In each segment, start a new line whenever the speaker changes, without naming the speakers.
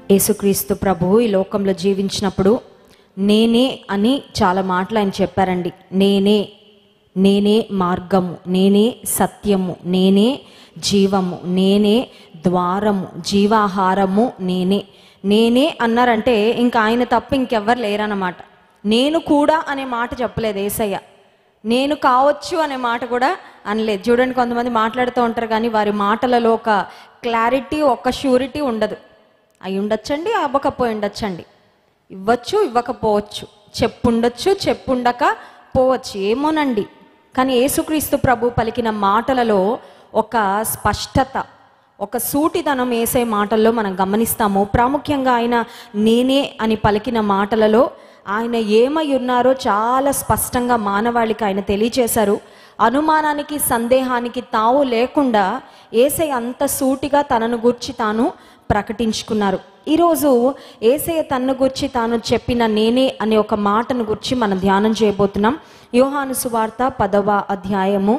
యేసుక్రీస్తు ప్రభువు ఈ లోకంలో జీవించినప్పుడు నేనే అని చాలా మాటలు ఆయన చెప్పారండి నేనే నేనే మార్గము నేనే సత్యము నేనే జీవము నేనే ద్వారము జీవాహారము నేనే నేనే అన్నారంటే ఇంకా ఆయన తప్ప ఇంకెవ్వరు లేరన్నమాట నేను కూడా అనే మాట చెప్పలేదు ఏసయ్య నేను కావచ్చు అనే మాట కూడా అనలేదు చూడండి కొంతమంది మాట్లాడుతూ ఉంటారు కానీ వారి మాటలలో ఒక క్లారిటీ ఒక షూరిటీ ఉండదు అయి ఉండొచ్చండి అవ్వకపోయి ఉండొచ్చండి ఇవ్వచ్చు ఇవ్వకపోవచ్చు చెప్పుండొచ్చు చెప్పుండక పోవచ్చు ఏమోనండి కానీ యేసుక్రీస్తు ప్రభు పలికిన మాటలలో ఒక స్పష్టత ఒక సూటిదనం వేసే మాటల్లో మనం గమనిస్తాము ప్రాముఖ్యంగా ఆయన నేనే అని పలికిన మాటలలో ఆయన ఏమై ఉన్నారో చాలా స్పష్టంగా మానవాళికి ఆయన తెలియచేశారు అనుమానానికి సందేహానికి తావు లేకుండా ఏసై అంత సూటిగా తనను గూర్చి తాను ప్రకటించుకున్నారు ఈరోజు ఏసయ్య తన్ను గుర్చి తాను చెప్పిన నేనే అనే ఒక మాటను గుర్చి మనం ధ్యానం చేయబోతున్నాం యోహాను సువార్త పదవ అధ్యాయము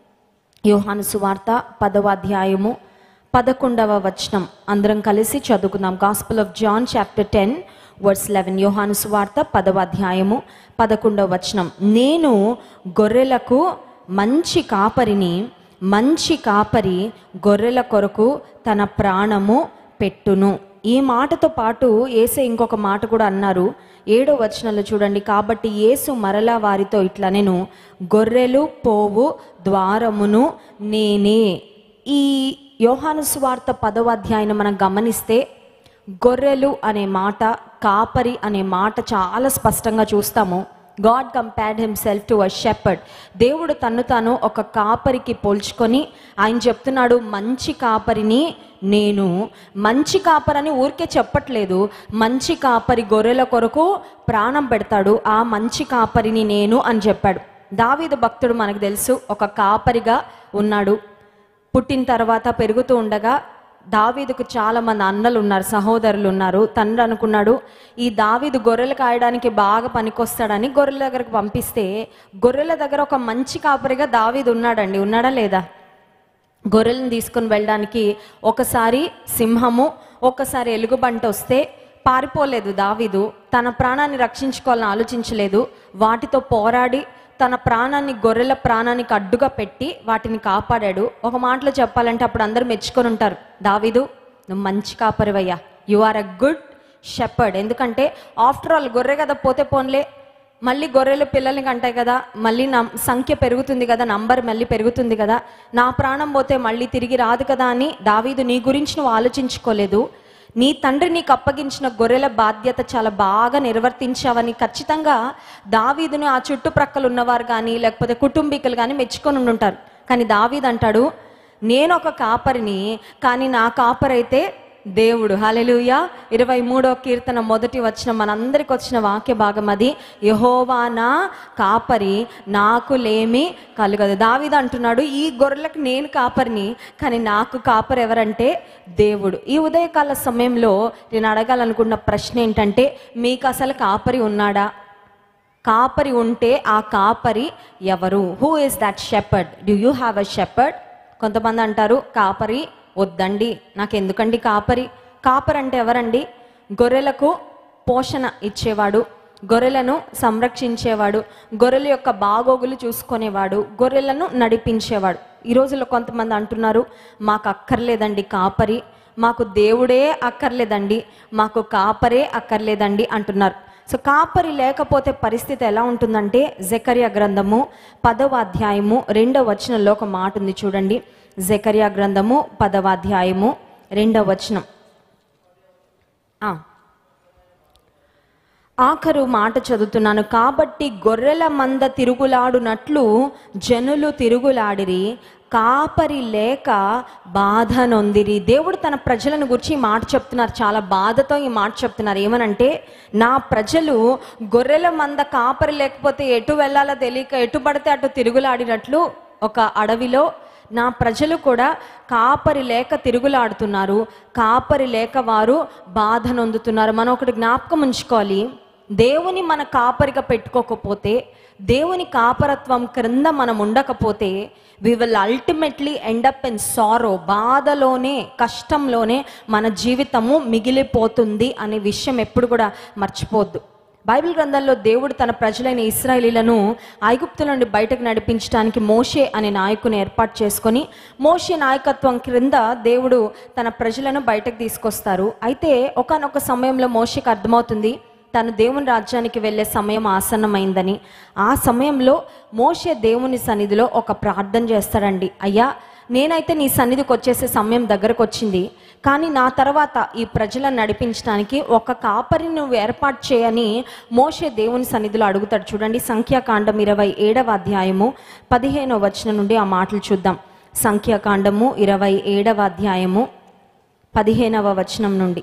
యోహాను సువార్త పదవ అధ్యాయము పదకొండవ వచనం అందరం కలిసి చదువుకుందాం gospel of John chapter ten verse eleven యోహాను సువార్త పదవ అధ్యాయము పదకొండవ వచనం నేను గొర్రెలకు మంచి కాపరిని మంచి కాపరి గొర్రెల కొరకు తన ప్రాణము పెట్టును ఈ మాటతో పాటు ఏసే ఇంకొక మాట కూడా అన్నారు ఏడో వచనంలో చూడండి కాబట్టి యేసు మరలా వారితో ఇట్లా నేను గొర్రెలు పోవు ద్వారమును నేనే ఈ యోహాను సువార్త పదవ అధ్యాయం మనం గమనిస్తే గొర్రెలు అనే మాట కాపరి అనే మాట చాలా స్పష్టంగా చూస్తాము God compared himself to a shepherd దేవుడు తన్ను తాను ఒక కాపరికి పోల్చుకొని ఆయన చెప్తున్నాడు మంచి కాపరిని నేను మంచి కాపరని ఊరికే చెప్పట్లేదు మంచి కాపరి గొర్రెల కొరకు ప్రాణం పెడతాడు ఆ మంచి కాపరిని నేను అని చెప్పాడు దావీదు భక్తుడు మనకు తెలుసు ఒక కాపరిగా ఉన్నాడు పుట్టిన తర్వాత పెరుగుతూ ఉండగా దావీదుకు చాలా మంది అన్నలు ఉన్నారు సహోదరులు ఉన్నారు తండ్రి అనుకున్నాడు ఈ దావీదు గొర్రెలు కాయడానికి బాగా పనికొస్తాడని గొర్రెల దగ్గరకు పంపిస్తే గొర్రెల దగ్గర ఒక మంచి కాపరిగా దావీదు ఉన్నాడండి ఉన్నాడా లేదా గొర్రెలను తీసుకుని వెళ్ళడానికి ఒకసారి సింహము ఒకసారి ఎలుగుబంట వస్తే పారిపోలేదు దావీదు తన ప్రాణాన్ని రక్షించుకోవాలని ఆలోచించలేదు వాటితో పోరాడి తన ప్రాణాన్ని గొర్రెల ప్రాణానికి అడ్డుగా పెట్టి వాటిని కాపాడాడు ఒక మాటలో చెప్పాలంటే అప్పుడు అందరూ మెచ్చుకొని ఉంటారు దావీదు నువ్వు మంచి కాపరివయ్యా you are a good shepherd ఎందుకంటే ఆఫ్టర్ ఆల్ గొర్రె కదా పోతే పోన్లే మళ్ళీ గొర్రెలు పిల్లల్ని కంటాయి కదా మళ్ళీ నా సంఖ్య పెరుగుతుంది కదా నంబర్ మళ్ళీ పెరుగుతుంది కదా నా ప్రాణం పోతే మళ్ళీ తిరిగి రాదు కదా అని దావీదు నీ గురించి నువ్వు ఆలోచించుకోలేదు నీ తండ్రి నీకు అప్పగించిన గొర్రెల బాధ్యత చాలా బాగా నిర్వర్తించావని ఖచ్చితంగా దావీదుని ఆ చుట్టుప్రక్కల ఉన్నవారు కానీ లేకపోతే కుటుంబీకులు కానీ మెచ్చుకొని ఉండుంటారు కానీ దావీద్ అంటాడు నేను ఒక కాపరిని కానీ నా కాపరైతే దేవుడు హలెలుయ ఇరవై మూడో కీర్తన మొదటి వచ్చిన మనందరికి వచ్చిన వాక్య భాగం అది యహోవా నా కాపరి నాకు లేమి కలగదు దావిద అంటున్నాడు ఈ గొర్రెలకు నేను కాపరిని కానీ నాకు కాపరి ఎవరంటే దేవుడు ఈ ఉదయకాల సమయంలో నేను అడగాలనుకున్న ప్రశ్న ఏంటంటే మీకు అసలు కాపరి ఉన్నాడా కాపరి ఉంటే ఆ కాపరి ఎవరు who is that shepherd do you have a shepherd కొంతమంది అంటారు కాపరి వద్దండి నాకు ఎందుకండి కాపరి కాపరి అంటే ఎవరండి గొర్రెలకు పోషణ ఇచ్చేవాడు గొర్రెలను సంరక్షించేవాడు గొర్రెల యొక్క బాగోగులు చూసుకునేవాడు గొర్రెలను నడిపించేవాడు ఈ రోజుల్లో కొంతమంది అంటున్నారు మాకు అక్కర్లేదండి కాపరి మాకు దేవుడే అక్కర్లేదండి మాకు కాపరే అక్కర్లేదండి అంటున్నారు సో కాపరి లేకపోతే పరిస్థితి ఎలా ఉంటుందంటే జకర్య గ్రంథము పదవ అధ్యాయము రెండవ వచనంలో ఒక మాట ఉంది చూడండి జకర్య గ్రంథము పదవ అధ్యాయము రెండవ వచనం ఆ. ఆఖరు మాట చదువుతున్నాను కాబట్టి గొర్రెల మంద తిరుగులాడునట్లు జనులు తిరుగులాడిరి కాపరి లేక బాధ నొందిరి దేవుడు తన ప్రజలను గురించి ఈ మాట చెప్తున్నారు చాలా బాధతో ఈ మాట చెప్తున్నారు ఏమనంటే నా ప్రజలు గొర్రెల మంద కాపరి లేకపోతే ఎటు వెళ్ళాలో తెలియక ఎటు పడితే అటు తిరుగులాడినట్లు ఒక అడవిలో నా ప్రజలు కూడా కాపరి లేక తిరుగులాడుతున్నారు కాపరి లేక వారు బాధ నొందుతున్నారు మనం ఒకటి జ్ఞాపకం ఉంచుకోవాలి దేవుని మన కాపరిగా పెట్టుకోకపోతే దేవుని కాపరత్వం క్రింద మనం ఉండకపోతే we will ultimately end up in sorrow బాధలోనే కష్టంలోనే మన జీవితము మిగిలిపోతుంది అనే విషయం ఎప్పుడు కూడా మర్చిపోద్దు బైబిల్ గ్రంథంలో దేవుడు తన ప్రజలైన ఇస్రాయేలీలను ఐగుప్తు నుండి బయటకు నడిపించడానికి మోషే అనే నాయకుని ఏర్పాటు చేసుకొని మోషే నాయకత్వం క్రింద దేవుడు తన ప్రజలను బయటకు తీసుకొస్తారు అయితే ఒకానొక సమయంలో మోషేకి అర్థమవుతుంది తను దేవుని రాజ్యానికి వెళ్ళే సమయం ఆసన్నమైందని ఆ సమయంలో మోషే దేవుని సన్నిధిలో ఒక ప్రార్థన చేస్తాడండి అయ్యా నేనైతే నీ సన్నిధికి వచ్చేసే సమయం దగ్గరకు వచ్చింది కానీ నా తర్వాత ఈ ప్రజలను నడిపించడానికి ఒక కాపరిని నువ్వు ఏర్పాటు చేయని మోషే దేవుని సన్నిధిలో అడుగుతాడు చూడండి సంఖ్యాకాండం ఇరవై ఏడవ అధ్యాయము పదిహేనవ వచనం నుండి ఆ మాటలు చూద్దాం సంఖ్యాకాండము ఇరవై ఏడవ అధ్యాయము పదిహేనవ వచనం నుండి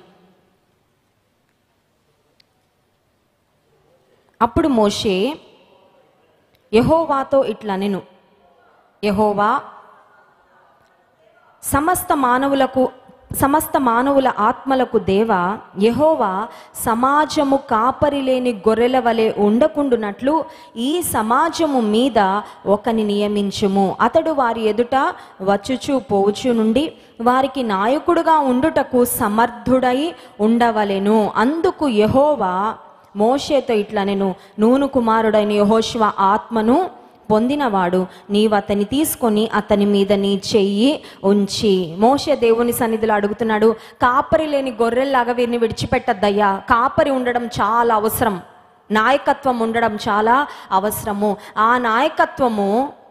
అప్పుడు మోషే యహోవాతో ఇట్లా నేను యహోవా సమస్త మానవులకు సమస్త మానవుల ఆత్మలకు దేవ యహోవా సమాజము కాపరి లేని గొర్రెల వలె ఉండకుండునట్లు ఈ సమాజము మీద ఒకని నియమించుము అతడు వారి ఎదుట వచ్చుచు పోవచ్చు నుండి వారికి నాయకుడుగా ఉండుటకు సమర్థుడై ఉండవలెను అందుకు యహోవా మోషేతో ఇట్లా నేను నూను కుమారుడైన యహోశివ ఆత్మను పొందినవాడు నీవు అతన్ని తీసుకొని అతని మీద నీ చెయ్యి ఉంచి మోషే దేవుని సన్నిధిలో అడుగుతున్నాడు కాపరి లేని గొర్రెల్లాగా వీరిని విడిచిపెట్టద్దయ్యా కాపరి ఉండడం చాలా అవసరం నాయకత్వం ఉండడం చాలా అవసరము ఆ నాయకత్వము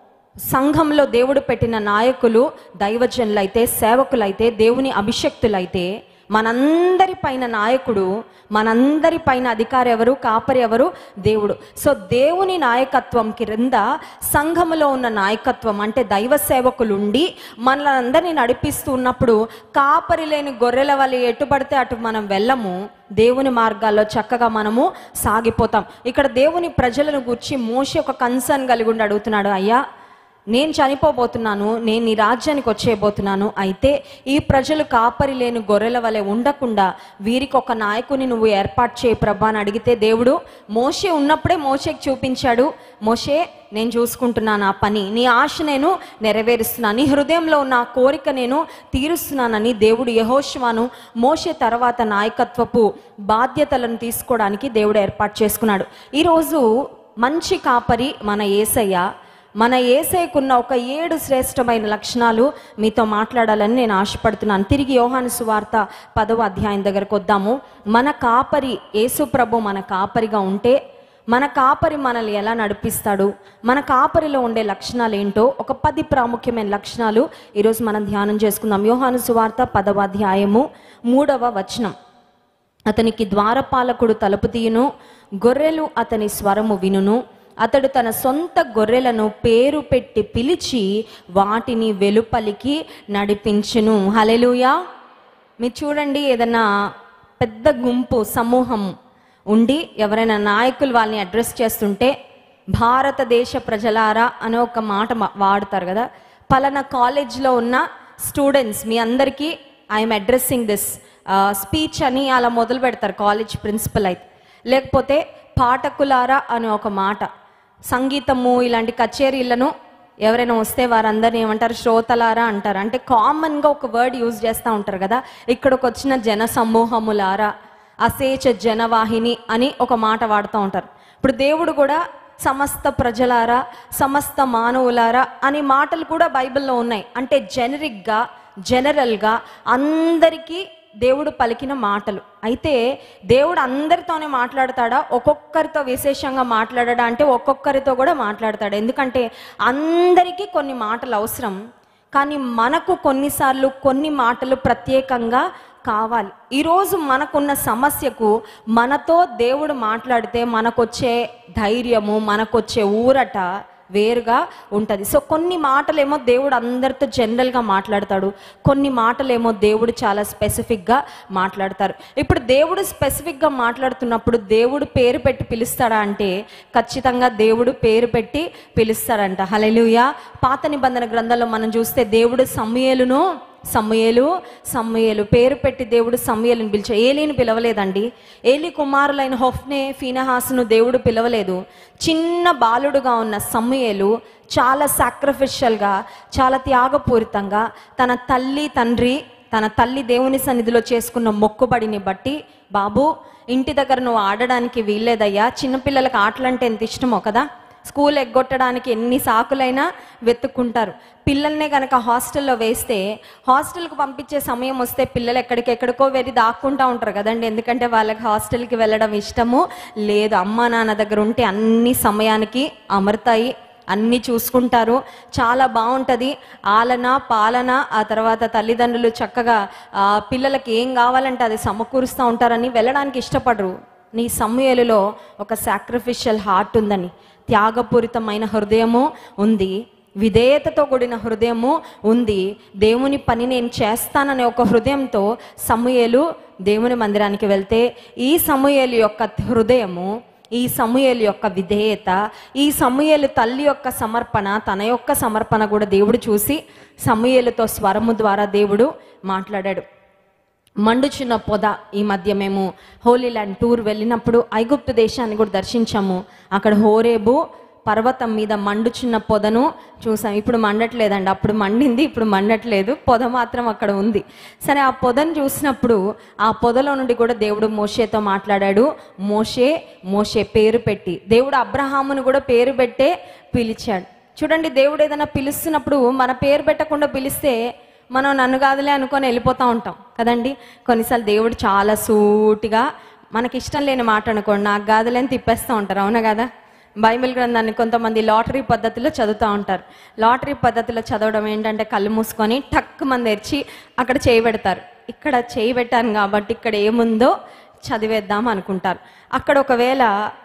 సంఘంలో దేవుడు పెట్టిన నాయకులు దైవజనులైతే సేవకులైతే దేవుని అభిషక్తులైతే మనందరి పైన నాయకుడు మనందరి పైన అధికారి ఎవరు కాపరి ఎవరు దేవుడు సో దేవుని నాయకత్వం క్రింద సంఘములో ఉన్న నాయకత్వం అంటే దైవ సేవకులు ఉండి మనలందరినీ నడిపిస్తూ ఉన్నప్పుడు కాపరి లేని గొర్రెల వల్ల ఎటు పడితే అటు మనం వెళ్ళము దేవుని మార్గాల్లో చక్కగా మనము సాగిపోతాం ఇక్కడ దేవుని ప్రజలను గుర్చి మోసి ఒక కన్సర్న్ కలిగి ఉండి అడుగుతున్నాడు అయ్యా నేను చనిపోబోతున్నాను నేను నీ రాజ్యానికి వచ్చేయబోతున్నాను అయితే ఈ ప్రజలు కాపరి లేని గొర్రెల వలె ఉండకుండా వీరికి ఒక నాయకుని నువ్వు ఏర్పాటు చేయి ప్రభా అని అడిగితే దేవుడు మోషే ఉన్నప్పుడే మోషేకి చూపించాడు మోషే నేను చూసుకుంటున్నాను ఆ పని నీ ఆశ నేను నెరవేరుస్తున్నాను నీ హృదయంలో ఉన్న ఆ కోరిక నేను తీరుస్తున్నానని దేవుడు యహోష్వాను మోషే తర్వాత నాయకత్వపు బాధ్యతలను తీసుకోవడానికి దేవుడు ఏర్పాటు చేసుకున్నాడు ఈరోజు మంచి కాపరి మన ఏసయ్య మన ఏసైకున్న ఒక ఏడు శ్రేష్టమైన లక్షణాలు మీతో మాట్లాడాలని నేను ఆశపడుతున్నాను తిరిగి యోహాను సువార్త పదవ అధ్యాయం దగ్గరకు వద్దాము మన కాపరి యేసు ప్రభు మన కాపరిగా ఉంటే మన కాపరి మనల్ని ఎలా నడిపిస్తాడు మన కాపరిలో ఉండే లక్షణాలు ఏంటో ఒక పది ప్రాముఖ్యమైన లక్షణాలు ఈరోజు మనం ధ్యానం చేసుకుందాం యోహాను సువార్త పదవ అధ్యాయము మూడవ వచనం అతనికి ద్వారపాలకుడు తలుపు తీయును గొర్రెలు అతని స్వరము వినును అతడు తన సొంత గొర్రెలను పేరు పెట్టి పిలిచి వాటిని వెలుపలికి నడిపించును హలెలుయా మీరు చూడండి ఏదన్నా పెద్ద గుంపు సమూహం ఉండి ఎవరైనా నాయకులు వాళ్ళని అడ్రస్ చేస్తుంటే భారతదేశ ప్రజలారా అనే ఒక మాట మా- వాడతారు కదా పలానా కాలేజ్లో ఉన్న స్టూడెంట్స్ మీ అందరికీ ఐఎమ్ అడ్రస్సింగ్ దిస్ స్పీచ్ అని అలా మొదలు పెడతారు కాలేజ్ ప్రిన్సిపల్ అయితే లేకపోతే పాఠకులారా అనే ఒక మాట సంగీతము ఇలాంటి కచేరీలను ఎవరైనా వస్తే వారందరిని ఏమంటారు శ్రోతలారా అంటారు అంటే కామన్గా ఒక వర్డ్ యూజ్ చేస్తూ ఉంటారు కదా ఇక్కడికి వచ్చిన జన సమూహములారా అసేచ జనవాహిని అని ఒక మాట వాడుతూ ఉంటారు ఇప్పుడు దేవుడు కూడా సమస్త ప్రజలారా సమస్త మానవులారా అనే మాటలు కూడా బైబిల్లో ఉన్నాయి అంటే జెనరిక్గా జనరల్గా అందరికీ దేవుడు పలికిన మాటలు అయితే దేవుడు అందరితోనే మాట్లాడతాడా ఒక్కొక్కరితో విశేషంగా మాట్లాడడా అంటే ఒక్కొక్కరితో కూడా మాట్లాడతాడు ఎందుకంటే అందరికీ కొన్ని మాటలు అవసరం కానీ మనకు కొన్నిసార్లు కొన్ని మాటలు ప్రత్యేకంగా కావాలి ఈరోజు మనకున్న సమస్యకు మనతో దేవుడు మాట్లాడితే మనకొచ్చే ధైర్యము మనకొచ్చే ఊరట వేరుగా ఉంటుంది సో కొన్ని మాటలేమో దేవుడు అందరితో జనరల్గా మాట్లాడతాడు కొన్ని మాటలేమో దేవుడు చాలా స్పెసిఫిక్గా మాట్లాడతారు ఇప్పుడు దేవుడు స్పెసిఫిక్గా మాట్లాడుతున్నప్పుడు దేవుడు పేరు పెట్టి పిలుస్తాడా అంటే ఖచ్చితంగా దేవుడు పేరు పెట్టి పిలుస్తాడంట హలెలుయా పాత నిబంధన గ్రంథంలో మనం చూస్తే దేవుడు సమయలును సమయలు సమయలు పేరు పెట్టి దేవుడు సమయలను పిలిచాడు ఏలీని పిలవలేదండి ఏలి కుమారులైన హొఫ్నే ఫీనహాసును దేవుడు పిలవలేదు చిన్న బాలుడుగా ఉన్న సమయలు చాలా సాక్రిఫిషియల్గా చాలా త్యాగపూరితంగా తన తల్లి తండ్రి తన తల్లి దేవుని సన్నిధిలో చేసుకున్న మొక్కుబడిని బట్టి బాబు ఇంటి దగ్గర నువ్వు ఆడడానికి వీల్లేదయ్యా చిన్నపిల్లలకు ఆటలంటే ఎంత ఇష్టమో కదా స్కూల్ ఎగ్గొట్టడానికి ఎన్ని సాకులైనా వెతుక్కుంటారు పిల్లల్నే కనుక హాస్టల్లో వేస్తే హాస్టల్కి పంపించే సమయం వస్తే పిల్లలు ఎక్కడికెక్కడికో వెళ్ళి దాక్కుంటా ఉంటారు కదండి ఎందుకంటే వాళ్ళకి హాస్టల్కి వెళ్ళడం ఇష్టము లేదు అమ్మా నాన్న దగ్గర ఉంటే అన్ని సమయానికి అమరుతాయి అన్నీ చూసుకుంటారు చాలా బాగుంటుంది ఆలన పాలన ఆ తర్వాత తల్లిదండ్రులు చక్కగా ఆ, పిల్లలకి ఏం కావాలంటే అది సమకూరుస్తూ ఉంటారని వెళ్ళడానికి ఇష్టపడరు నీ సమయలలో ఒక సాక్రిఫిషియల్ హార్ట్ ఉందని త్యాగపూరితమైన హృదయము ఉంది విధేయతతో కూడిన హృదయము ఉంది దేవుని పని నేను చేస్తాననే ఒక హృదయంతో సమూయేలు దేవుని మందిరానికి వెళ్తే ఈ సమూయేలు యొక్క హృదయము ఈ సమూయేలు యొక్క విధేయత ఈ సమూయేలు తల్లి యొక్క సమర్పణ తన యొక్క సమర్పణ కూడా దేవుడు చూసి సమూయేలుతో స్వరము ద్వారా దేవుడు మాట్లాడాడు మండుచున్న పొద ఈ మధ్య మేము హోలీ ల్యాండ్ టూర్ వెళ్ళినప్పుడు ఐగుప్తు దేశాన్ని కూడా దర్శించాము అక్కడ హోరేబు పర్వతం మీద మండుచున్న పొదను చూసాం ఇప్పుడు మండట్లేదండి అప్పుడు మండింది ఇప్పుడు మండట్లేదు పొద మాత్రం అక్కడ ఉంది సరే ఆ పొదను చూసినప్పుడు ఆ పొదలో నుండి కూడా దేవుడు మోషేతో మాట్లాడాడు మోషే మోషే పేరు పెట్టి దేవుడు అబ్రహామును కూడా పేరు పెట్టే పిలిచాడు చూడండి దేవుడు ఏదైనా పిలుస్తున్నప్పుడు మన పేరు పెట్టకుండా పిలిస్తే మనం నన్ను కాదులే అనుకొని వెళ్ళిపోతూ ఉంటాం కదండి కొన్నిసార్లు దేవుడు చాలా సూటిగా మనకి ఇష్టం లేని మాట అనుకోండి నాకు కాదులే అని తిప్పేస్తూ ఉంటారు అవునా కదా బైబిల్ గ్రంథాన్ని కొంతమంది లాటరీ పద్ధతిలో చదువుతూ ఉంటారు లాటరీ పద్ధతిలో చదవడం ఏంటంటే కళ్ళు మూసుకొని టక్ మంది తెరిచి అక్కడ చేయి పెడతారు ఇక్కడ చేయి పెట్టాను కాబట్టి ఇక్కడ ఏముందో చదివేద్దాం అనుకుంటారు అక్కడ ఒకవేళ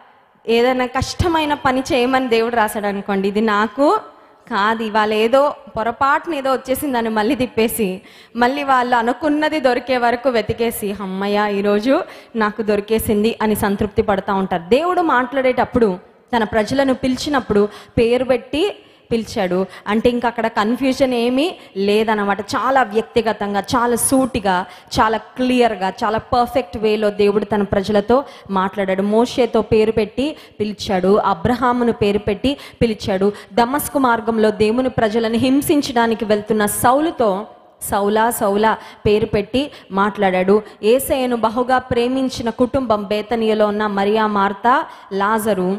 ఏదైనా కష్టమైన పని చేయమని దేవుడు రాశాడు అనుకోండి ఇది నాకు కాదు ఇవాళ ఏదో పొరపాటున ఏదో వచ్చేసింది దాన్ని మళ్ళీ తిప్పేసి మళ్ళీ వాళ్ళు అనుకున్నది దొరికే వరకు వెతికేసి అమ్మయ్య ఈరోజు నాకు దొరికేసింది అని సంతృప్తి పడుతూ ఉంటారు దేవుడు మాట్లాడేటప్పుడు తన ప్రజలను పిలిచినప్పుడు పేరు పెట్టి పిలిచాడు అంటే ఇంకా అక్కడ కన్ఫ్యూజన్ ఏమీ లేదన్నమాట చాలా వ్యక్తిగతంగా చాలా సూటిగా చాలా క్లియర్గా చాలా పర్ఫెక్ట్ వేలో దేవుడు తన ప్రజలతో మాట్లాడాడు మోషేతో పేరు పెట్టి పిలిచాడు అబ్రహామును పేరు పెట్టి పిలిచాడు దమస్కు మార్గంలో దేవుని ప్రజలను హింసించడానికి వెళ్తున్న సౌలుతో సౌలా సౌలా పేరు పెట్టి మాట్లాడాడు ఏసయ్యను బహుగా ప్రేమించిన కుటుంబం బేతనియలో ఉన్న మరియా మార్తా లాజరు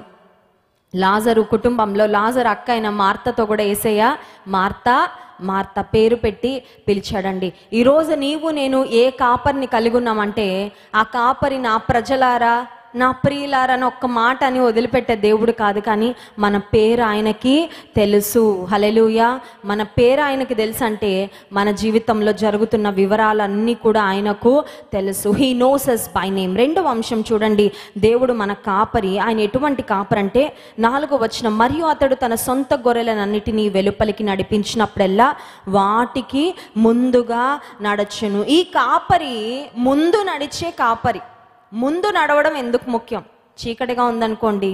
లాజరు కుటుంబంలో లాజరు అక్క అయిన మార్తతో కూడా ఏసయ్య మార్త మార్త పేరు పెట్టి పిలిచాడండి ఈరోజు నీవు నేను ఏ కాపరిని కలిగి ఉన్నామంటే ఆ కాపరి నా ప్రజలారా నా ప్రియులారా అని ఒక్క మాట అని వదిలిపెట్టే దేవుడు కాదు కానీ మన పేరు ఆయనకి తెలుసు హలెలుయ మన పేరు ఆయనకి తెలుసు అంటే మన జీవితంలో జరుగుతున్న వివరాలన్నీ కూడా ఆయనకు తెలుసు he knows us by name రెండవ అంశం చూడండి దేవుడు మన కాపరి ఆయన ఎటువంటి కాపరి అంటే నాలుగో వచ్చిన మరియు అతడు తన సొంత గొర్రెలనన్నిటినీ వెలుపలికి నడిపించినప్పుడల్లా వాటికి ముందుగా నడచును ఈ కాపరి ముందు నడిచే కాపరి ముందు నడవడం ఎందుకు ముఖ్యం చీకటిగా ఉందనుకోండి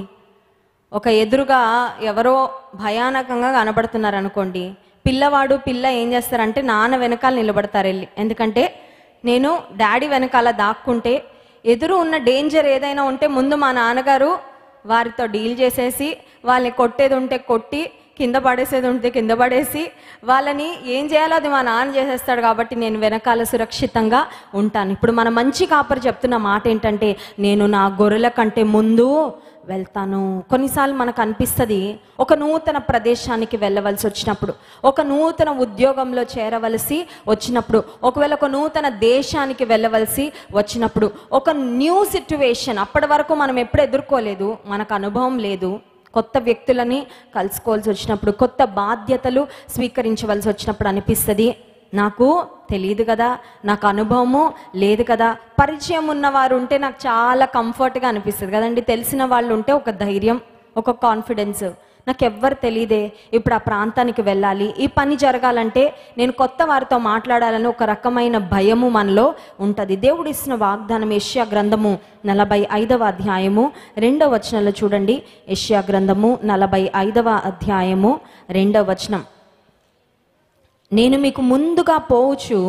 ఒక ఎదురుగా ఎవరో భయానకంగా కనబడుతున్నారు అనుకోండి పిల్లవాడు పిల్ల ఏం చేస్తారంటే నాన్న వెనకాల నిలబడతారు వెళ్ళి ఎందుకంటే నేను డాడీ వెనకాల దాక్కుంటే ఎదురు ఉన్న డేంజర్ ఏదైనా ఉంటే ముందు మా నాన్నగారు వారితో డీల్ చేసేసి వాళ్ళని కొట్టేది ఉంటే కొట్టి కింద పడేసేది ఉంటే కింద పడేసి వాళ్ళని ఏం చేయాలో అది మా నాన్న చేసేస్తాడు కాబట్టి నేను వెనకాల సురక్షితంగా ఉంటాను ఇప్పుడు మన మంచి కాపరి చెప్తున్న మాట ఏంటంటే నేను నా గొర్రెల కంటే ముందు వెళ్తాను కొన్నిసార్లు మనకు అనిపిస్తుంది ఒక నూతన ప్రదేశానికి వెళ్ళవలసి వచ్చినప్పుడు ఒక నూతన ఉద్యోగంలో చేరవలసి వచ్చినప్పుడు ఒకవేళ ఒక నూతన దేశానికి వెళ్ళవలసి వచ్చినప్పుడు ఒక న్యూ సిట్యువేషన్ అప్పటి వరకు మనం ఎప్పుడు ఎదుర్కోలేదు మనకు అనుభవం లేదు కొత్త వ్యక్తులని కలుసుకోవాల్సి వచ్చినప్పుడు కొత్త బాధ్యతలు స్వీకరించవలసి వచ్చినప్పుడు అనిపిస్తుంది నాకు తెలియదు కదా నాకు అనుభవము లేదు కదా పరిచయం ఉన్నవారు ఉంటే నాకు చాలా కంఫర్ట్గా అనిపిస్తుంది కదండి తెలిసిన వాళ్ళు ఉంటే ఒక ధైర్యం ఒక కాన్ఫిడెన్స్ నాకు ఎవ్వరు తెలియదే ఇప్పుడు ఆ ప్రాంతానికి వెళ్ళాలి ఈ పని జరగాలంటే నేను కొత్త వారితో మాట్లాడాలని ఒక రకమైన భయము మనలో ఉంటుంది దేవుడు ఇస్తున్న వాగ్దానం ఏషియా గ్రంథము నలభై ఐదవ అధ్యాయము రెండవ వచనంలో చూడండి ఏషియా గ్రంథము నలభై ఐదవ అధ్యాయము రెండవ వచనం నేను మీకు ముందుగా పోవచ్చు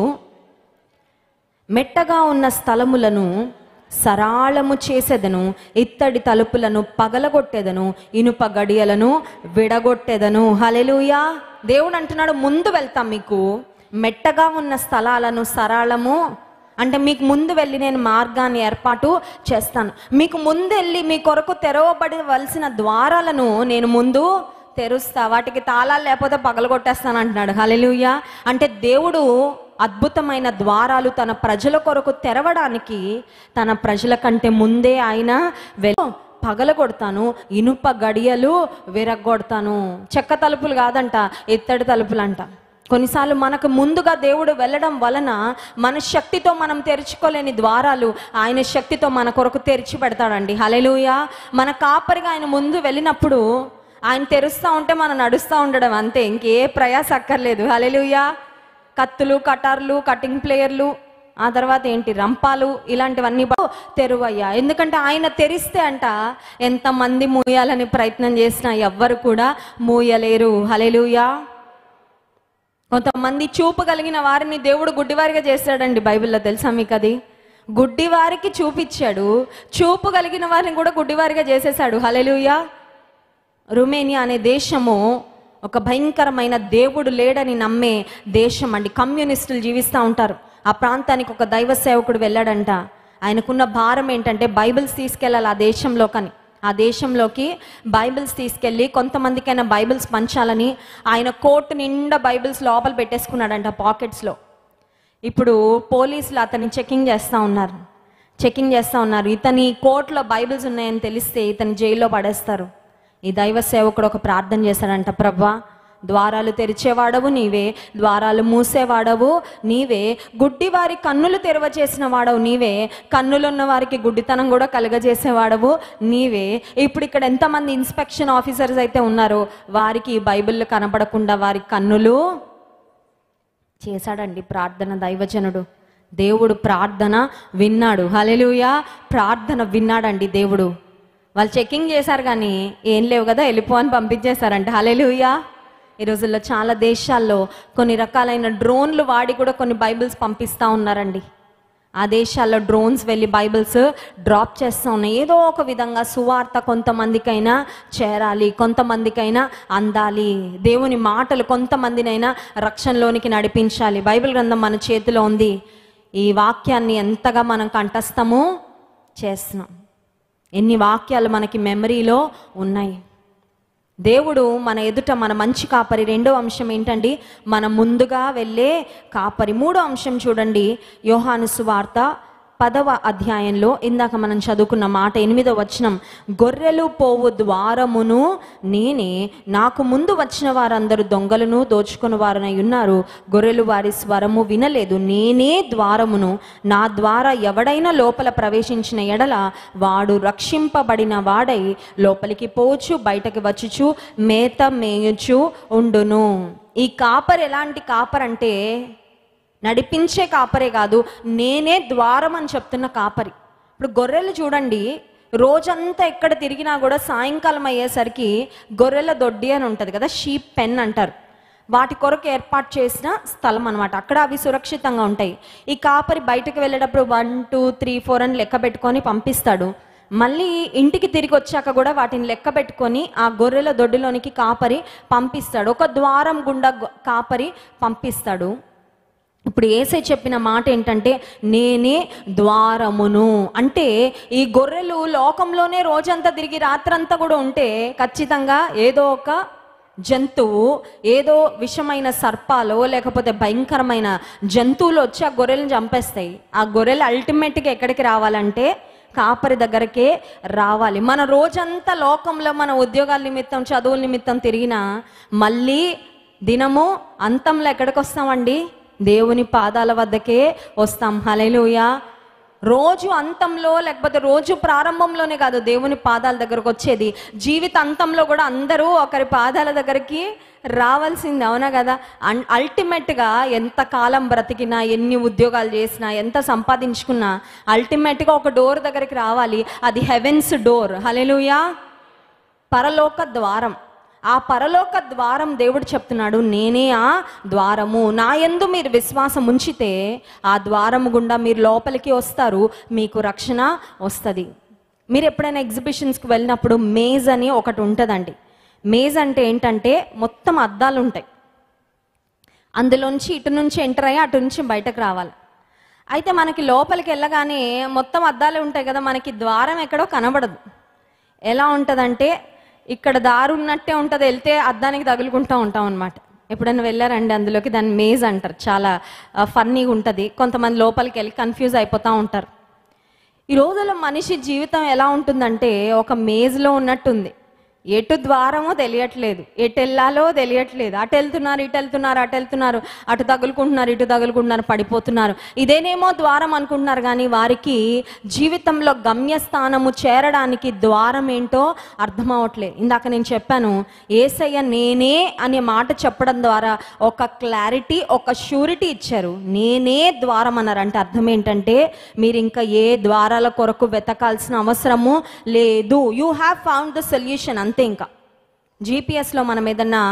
మెట్టగా ఉన్న స్థలములను సరాళము చేసేదను ఇత్తడి తలుపులను పగలగొట్టేదను ఇనుప గడియలను విడగొట్టేదను హలెలుయా దేవుడు అంటున్నాడు ముందు వెళ్తాం మీకు మెట్టగా ఉన్న స్థలాలను సరాళము అంటే మీకు ముందు వెళ్ళి నేను మార్గాన్ని ఏర్పాటు చేస్తాను మీకు ముందు వెళ్ళి మీ కొరకు తెరవబడవలసిన ద్వారాలను నేను ముందు తెరుస్తా వాటికి తాళాలు లేకపోతే పగలగొట్టేస్తాను అంటున్నాడు హలెలుయా అంటే దేవుడు అద్భుతమైన ద్వారాలు తన ప్రజల కొరకు తెరవడానికి తన ప్రజల కంటే ముందే ఆయన వె- పగలగొడతాను ఇనుప గడియలు విరగొడతాను చెక్క తలుపులు కాదంట ఎత్తడి తలుపులు అంట కొన్నిసార్లు మనకు ముందుగా దేవుడు వెళ్ళడం వలన మన శక్తితో మనం తెరుచుకోలేని ద్వారాలు ఆయన శక్తితో మన కొరకు తెరిచి పెడతాడండి హలెలుయా మన కాపరిగా ఆయన ముందు వెళ్ళినప్పుడు ఆయన తెరుస్తూ ఉంటే మనం నడుస్తూ ఉండడం అంతే ఇంకే ప్రయాస అక్కర్లేదు హలెలుయా కత్తులు కటార్లు కటింగ్ ప్లేయర్లు ఆ తర్వాత ఏంటి రంపాలు ఇలాంటివన్నీ బా- తెరువయ్యా ఎందుకంటే ఆయన తెరిస్తే అంట ఎంతమంది మూయాలని ప్రయత్నం చేసినా ఎవ్వరు కూడా మూయలేరు హలెలుయా కొంతమంది చూపు కలిగిన వారిని దేవుడు గుడ్డివారిగా చేశాడండి బైబిల్లో తెలుసా మీకు అది గుడ్డివారికి చూపించాడు చూపు కలిగిన వారిని కూడా గుడ్డివారిగా చేసేసాడు హలెలుయా రుమేనియా అనే దేశము ఒక భయంకరమైన దేవుడు లేడని నమ్మే దేశం అండి కమ్యూనిస్టులు జీవిస్తూ ఉంటారు ఆ ప్రాంతానికి ఒక దైవ సేవకుడు వెళ్ళాడంట ఆయనకున్న భారం ఏంటంటే బైబిల్స్ తీసుకెళ్ళాలి ఆ దేశంలోకని ఆ దేశంలోకి బైబిల్స్ తీసుకెళ్ళి కొంతమందికైనా బైబిల్స్ పంచాలని ఆయన కోట్ నిండా బైబిల్స్ లోపల పెట్టేసుకున్నాడంట పాకెట్స్లో ఇప్పుడు పోలీసులు అతన్ని చెకింగ్ చేస్తూ ఉన్నారు చెకింగ్ చేస్తూ ఉన్నారు ఇతని కోర్టులో బైబిల్స్ ఉన్నాయని తెలిస్తే ఇతని జైల్లో పడేస్తారు ఈ దైవ సేవకుడు ఒక ప్రార్థన చేశాడంట ప్రభా ద్వారాలు తెరిచేవాడవు నీవే ద్వారాలు మూసేవాడవు నీవే గుడ్డివారి కన్నులు తెరవ చేసిన వాడవు నీవే కన్నులున్న వారికి గుడ్డితనం కూడా కలుగజేసేవాడవు నీవే ఇప్పుడు ఇక్కడ ఎంతమంది ఇన్స్పెక్షన్ ఆఫీసర్స్ అయితే ఉన్నారో వారికి ఈ బైబిల్ కనపడకుండా వారి కన్నులు చేశాడండి ప్రార్థన దైవజనుడు దేవుడు ప్రార్థన విన్నాడు హలెలుయా ప్రార్థన విన్నాడండి దేవుడు వాళ్ళు చెకింగ్ చేశారు కానీ ఏం లేవు కదా వెళ్ళిపో అని పంపించేశారంట హలెలుయా ఈ రోజుల్లో చాలా దేశాల్లో కొన్ని రకాలైన డ్రోన్లు వాడి కూడా కొన్ని బైబిల్స్ పంపిస్తూ ఉన్నారండి ఆ దేశాల్లో డ్రోన్స్ వెళ్ళి బైబిల్స్ డ్రాప్ చేస్తూ ఉన్నాయి ఏదో ఒక విధంగా సువార్త కొంతమందికైనా చేరాలి కొంతమందికైనా అందాలి దేవుని మాటలు కొంతమందినైనా రక్షణలోనికి నడిపించాలి బైబిల్ గ్రంథం మన చేతిలో ఉంది ఈ వాక్యాన్ని ఎంతగా మనం కంఠస్థము చేస్తున్నాం ఎన్ని వాక్యాలు మనకి మెమరీలో ఉన్నాయి దేవుడు మన ఎదుట మన మంచి కాపరి రెండో అంశం ఏంటండి మన ముందుగా వెళ్ళే కాపరి మూడో అంశం చూడండి యోహాను సువార్త పదవ అధ్యాయంలో ఇందాక మనం చదువుకున్న మాట ఎనిమిదో వచనం గొర్రెలు పోవు ద్వారమును నేనే నాకు ముందు వచ్చిన వారందరూ దొంగలను దోచుకుని వారనై ఉన్నారు గొర్రెలు వారి స్వరము వినలేదు నేనే ద్వారమును నా ద్వారా ఎవడైనా లోపల ప్రవేశించిన ఎడల వాడు రక్షింపబడిన వాడై లోపలికి పోవచ్చు బయటకు వచ్చుచు మేత మేయుచు ఉండును ఈ కాపర్ ఎలాంటి కాపర్ అంటే నడిపించే కాపరే కాదు నేనే ద్వారం అని చెప్తున్న కాపరి ఇప్పుడు గొర్రెలు చూడండి రోజంతా ఎక్కడ తిరిగినా కూడా సాయంకాలం అయ్యేసరికి గొర్రెల దొడ్డి అని ఉంటుంది కదా షీప్ పెన్ అంటారు వాటి కొరకు ఏర్పాటు చేసిన స్థలం అనమాట అక్కడ అవి సురక్షితంగా ఉంటాయి ఈ కాపరి బయటకు వెళ్ళేటప్పుడు వన్ టూ త్రీ ఫోర్ అని లెక్క పెట్టుకొని పంపిస్తాడు మళ్ళీ ఇంటికి తిరిగి వచ్చాక కూడా వాటిని లెక్క పెట్టుకొని ఆ గొర్రెల దొడ్డిలోనికి కాపరి పంపిస్తాడు ఒక ద్వారం గుండా గొ- కాపరి పంపిస్తాడు ఇప్పుడు ఏసై చెప్పిన మాట ఏంటంటే నేనే ద్వారమును అంటే ఈ గొర్రెలు లోకంలోనే రోజంతా తిరిగి రాత్రంతా కూడా ఉంటే ఖచ్చితంగా ఏదో ఒక జంతువు ఏదో విషమైన సర్పాలో లేకపోతే భయంకరమైన జంతువులు వచ్చి ఆ గొర్రెలను చంపేస్తాయి ఆ గొర్రెలు అల్టిమేట్గా ఎక్కడికి రావాలంటే కాపరి దగ్గరకే రావాలి మన రోజంతా లోకంలో మన ఉద్యోగాల నిమిత్తం చదువుల నిమిత్తం తిరిగినా మళ్ళీ దినము అంతంలో ఎక్కడికి వస్తామండి దేవుని పాదాల వద్దకే వస్తాం హలెలుయా రోజు అంతంలో లేకపోతే రోజు ప్రారంభంలోనే కాదు దేవుని పాదాల దగ్గరకు వచ్చేది జీవిత అంతంలో కూడా అందరూ ఒకరి పాదాల దగ్గరికి రావాల్సింది అవునా కదా అన్ అల్టిమేట్గా ఎంత కాలం బ్రతికినా ఎన్ని ఉద్యోగాలు చేసినా ఎంత సంపాదించుకున్నా అల్టిమేట్గా ఒక డోర్ దగ్గరికి రావాలి అది హెవెన్స్ డోర్ హలెలుయా పరలోక ద్వారం ఆ పరలోక ద్వారం దేవుడు చెప్తున్నాడు నేనే ఆ ద్వారము నా యందు మీరు విశ్వాసం ఉంచితే ఆ ద్వారము గుండా మీరు లోపలికి వస్తారు మీకు రక్షణ వస్తుంది మీరు ఎప్పుడైనా ఎగ్జిబిషన్స్కి వెళ్ళినప్పుడు మేజ్ అని ఒకటి ఉంటుందండి మేజ్ అంటే ఏంటంటే మొత్తం అద్దాలు ఉంటాయి అందులోంచి ఇటు నుంచి ఎంటర్ అయ్యి అటు నుంచి బయటకు రావాలి అయితే మనకి లోపలికి వెళ్ళగానే మొత్తం అద్దాలే ఉంటాయి కదా మనకి ద్వారం ఎక్కడో కనబడదు ఎలా ఉంటుందంటే ఇక్కడ దారి ఉన్నట్టే ఉంటుంది వెళ్తే అద్దానికి తగులుకుంటూ ఉంటాం అనమాట ఎప్పుడైనా వెళ్ళారండి అందులోకి దాన్ని మేజ్ అంటారు చాలా ఫన్నీగా ఉంటుంది కొంతమంది లోపలికి వెళ్ళి కన్ఫ్యూజ్ అయిపోతూ ఉంటారు ఈ రోజుల్లో మనిషి జీవితం ఎలా ఉంటుందంటే ఒక మేజ్లో ఉన్నట్టుంది ఎటు ద్వారమో తెలియట్లేదు ఎటు వెళ్ళాలో తెలియట్లేదు అటు వెళ్తున్నారు ఇటు వెళ్తున్నారు అటు వెళ్తున్నారు అటు తగులుకుంటున్నారు ఇటు తగులుకుంటున్నారు పడిపోతున్నారు ఇదేనేమో ద్వారం అనుకుంటున్నారు కానీ వారికి జీవితంలో గమ్యస్థానము చేరడానికి ద్వారం ఏంటో అర్థం అవట్లేదు ఇందాక నేను చెప్పాను ఏసయ్య నేనే అనే మాట చెప్పడం ద్వారా ఒక క్లారిటీ ఒక షూరిటీ ఇచ్చారు నేనే ద్వారం అన్నారు అంటే అర్థం ఏంటంటే మీరు ఇంకా ఏ ద్వారాల కొరకు వెతకాల్సిన అవసరము లేదు you have found the solution అంతే ఇంకా జీపీఎస్లో మనం ఏదన్నా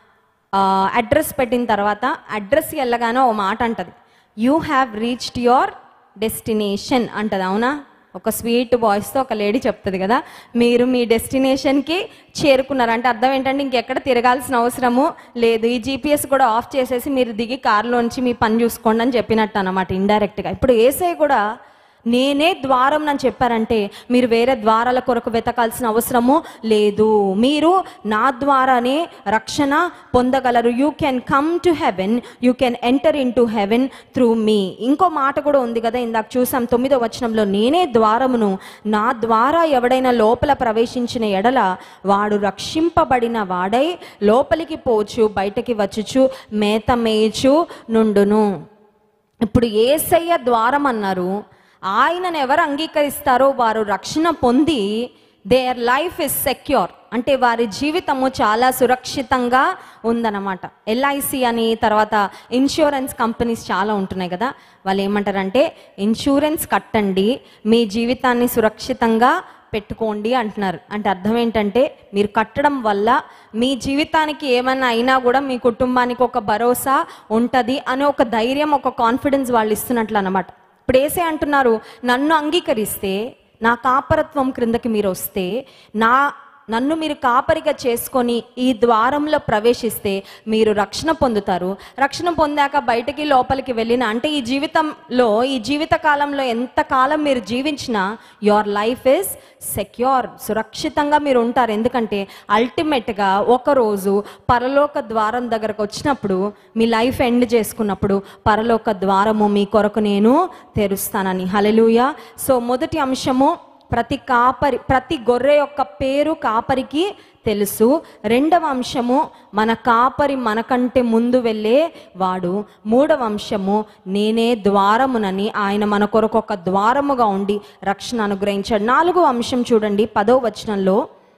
అడ్రస్ పెట్టిన తర్వాత అడ్రస్కి వెళ్ళగానే ఓ మాట అంటది you have reached your destination అంటది అవునా ఒక స్వీట్ వాయిస్తో ఒక లేడీ చెప్తుంది కదా మీరు మీ డెస్టినేషన్కి చేరుకున్నారు అంటే అర్థం ఏంటంటే ఇంకెక్కడ తిరగాల్సిన అవసరము లేదు ఈ జీపీఎస్ కూడా ఆఫ్ చేసేసి మీరు దిగి కారులోంచి మీ పని చూసుకోండి అని చెప్పినట్టు అనమాట ఇండైరెక్ట్గా ఇప్పుడు ఏసై కూడా నేనే ద్వారం అని చెప్పారంటే మీరు వేరే ద్వారాల కొరకు వెతకాల్సిన అవసరము లేదు మీరు నా ద్వారానే రక్షణ పొందగలరు you can come to heaven you can enter into heaven through me ఇంకో మాట కూడా ఉంది కదా ఇందాక చూసాం తొమ్మిదో వచనంలో నేనే ద్వారమును నా ద్వారా ఎవడైనా లోపల ప్రవేశించిన ఎడల వాడు రక్షింపబడిన వాడై లోపలికి పోచు బయటకి వచ్చుచు మేత మేయచు నుండును ఇప్పుడు ఏసయ్య ద్వారం అన్నారు ఆయనను ఎవరు అంగీకరిస్తారో వారు రక్షణ పొంది దేర్ లైఫ్ ఇస్ సెక్యూర్ అంటే వారి జీవితము చాలా సురక్షితంగా ఉందన్నమాట ఎల్ఐసి అని తర్వాత ఇన్సూరెన్స్ కంపెనీస్ చాలా ఉంటున్నాయి కదా వాళ్ళు ఏమంటారంటే ఇన్సూరెన్స్ కట్టండి మీ జీవితాన్ని సురక్షితంగా పెట్టుకోండి అంటున్నారు అంటే అర్థం ఏంటంటే మీరు కట్టడం వల్ల మీ జీవితానికి ఏమైనా అయినా కూడా మీ కుటుంబానికి ఒక భరోసా ఉంటుంది అనే ఒక ధైర్యం ఒక కాన్ఫిడెన్స్ వాళ్ళు ఇస్తున్నట్లు అనమాట ఇప్పుడు ఏసే అంటున్నారు నన్ను అంగీకరిస్తే నా కాపరత్వం క్రిందకి మీరు వస్తే నా నన్ను మీరు కాపరిగా చేసుకొని ఈ ద్వారంలో ప్రవేశిస్తే మీరు రక్షణ పొందుతారు రక్షణ పొందాక బయటికి లోపలికి వెళ్ళిన అంటే ఈ జీవితంలో ఈ జీవిత కాలంలో ఎంత కాలం మీరు జీవించినా యువర్ లైఫ్ ఇస్ సెక్యూర్ సురక్షితంగా మీరు ఉంటారు ఎందుకంటే అల్టిమేట్గా ఒకరోజు పరలోక ద్వారం దగ్గరకు వచ్చినప్పుడు మీ లైఫ్ ఎండ్ చేసుకున్నప్పుడు పరలోక ద్వారము మీ కొరకు నేను తెరుస్తానని హలెలుయ సో మొదటి అంశము ప్రతి కాపరి ప్రతి గొర్రె యొక్క పేరు కాపరికి తెలుసు రెండవ అంశము మన కాపరి మనకంటే ముందు వెళ్ళే వాడు మూడవ అంశము నేనే ద్వారమునని ఆయన మన కొరకు ఒక ద్వారముగా ఉండి రక్షణ అనుగ్రహించాడు నాలుగవ అంశం చూడండి పదో వచనంలో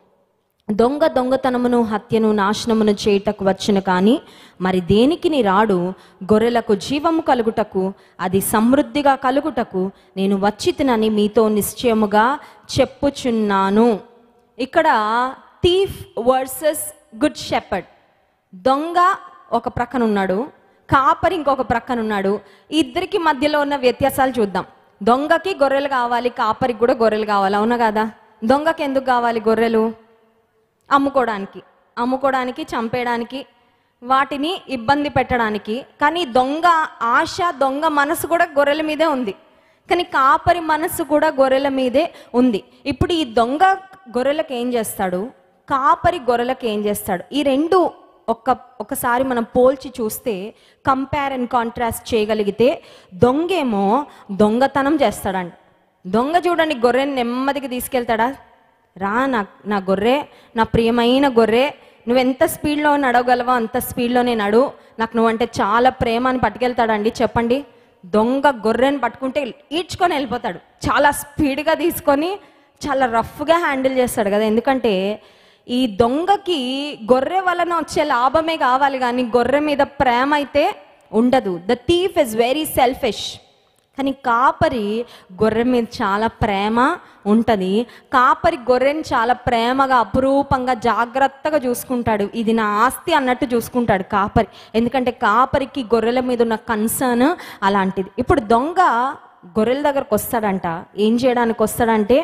దొంగ దొంగతనమును హత్యను నాశనమును చేయుటకు వచ్చును కానీ మరి దేనికి నీ రాడు గొర్రెలకు జీవము కలుగుటకు అది సమృద్ధిగా కలుగుటకు నేను వచ్చి తినని మీతో నిశ్చయముగా చెప్పుచున్నాను ఇక్కడ థీఫ్ వర్సెస్ గుడ్ షెపర్డ్ దొంగ ఒక ప్రక్కన ఉన్నాడు కాపరి ఇంకొక ప్రక్కన ఉన్నాడు ఇద్దరికి మధ్యలో ఉన్న వ్యత్యాసాలు చూద్దాం దొంగకి గొర్రెలు కావాలి కాపరికి కూడా గొర్రెలు కావాలి అవునా కదా దొంగకి ఎందుకు కావాలి గొర్రెలు అమ్ముకోవడానికి అమ్ముకోవడానికి చంపేయడానికి వాటిని ఇబ్బంది పెట్టడానికి కానీ దొంగ ఆశ దొంగ మనసు కూడా గొర్రెల మీదే ఉంది కానీ కాపరి మనసు కూడా గొర్రెల మీదే ఉంది ఇప్పుడు ఈ దొంగ గొర్రెలకు ఏం చేస్తాడు కాపరి గొర్రెలకు ఏం చేస్తాడు ఈ రెండు ఒక్క ఒకసారి మనం పోల్చి చూస్తే కంపేర్ అండ్ కాంట్రాస్ట్ చేయగలిగితే దొంగేమో దొంగతనం చేస్తాడంట దొంగ చూడండి గొర్రెని నెమ్మదిగా తీసుకెళ్తాడా రా నా నా గొర్రె నా ప్రియమైన గొర్రె నువ్వు ఎంత స్పీడ్లో నడవగలవో అంత స్పీడ్లోనే నడు నాకు నువ్వంటే చాలా ప్రేమ అని పట్టుకెళ్తాడండి చెప్పండి దొంగ గొర్రెని పట్టుకుంటే ఈడ్చుకొని వెళ్ళిపోతాడు చాలా స్పీడ్గా తీసుకొని చాలా రఫ్గా హ్యాండిల్ చేస్తాడు కదా ఎందుకంటే ఈ దొంగకి గొర్రె వలన వచ్చే లాభమే కావాలి కానీ గొర్రె మీద ప్రేమ అయితే ఉండదు the thief is very selfish కానీ కాపరి గొర్రె మీద చాలా ప్రేమ ఉంటుంది కాపరి గొర్రెని చాలా ప్రేమగా అపురూపంగా జాగ్రత్తగా చూసుకుంటాడు ఇది నా ఆస్తి అన్నట్టు చూసుకుంటాడు కాపరి ఎందుకంటే కాపరికి గొర్రెల మీద ఉన్న కన్సర్న్ అలాంటిది ఇప్పుడు దొంగ గొర్రెల దగ్గరకు వస్తాడంట ఏం చేయడానికి వస్తాడంటే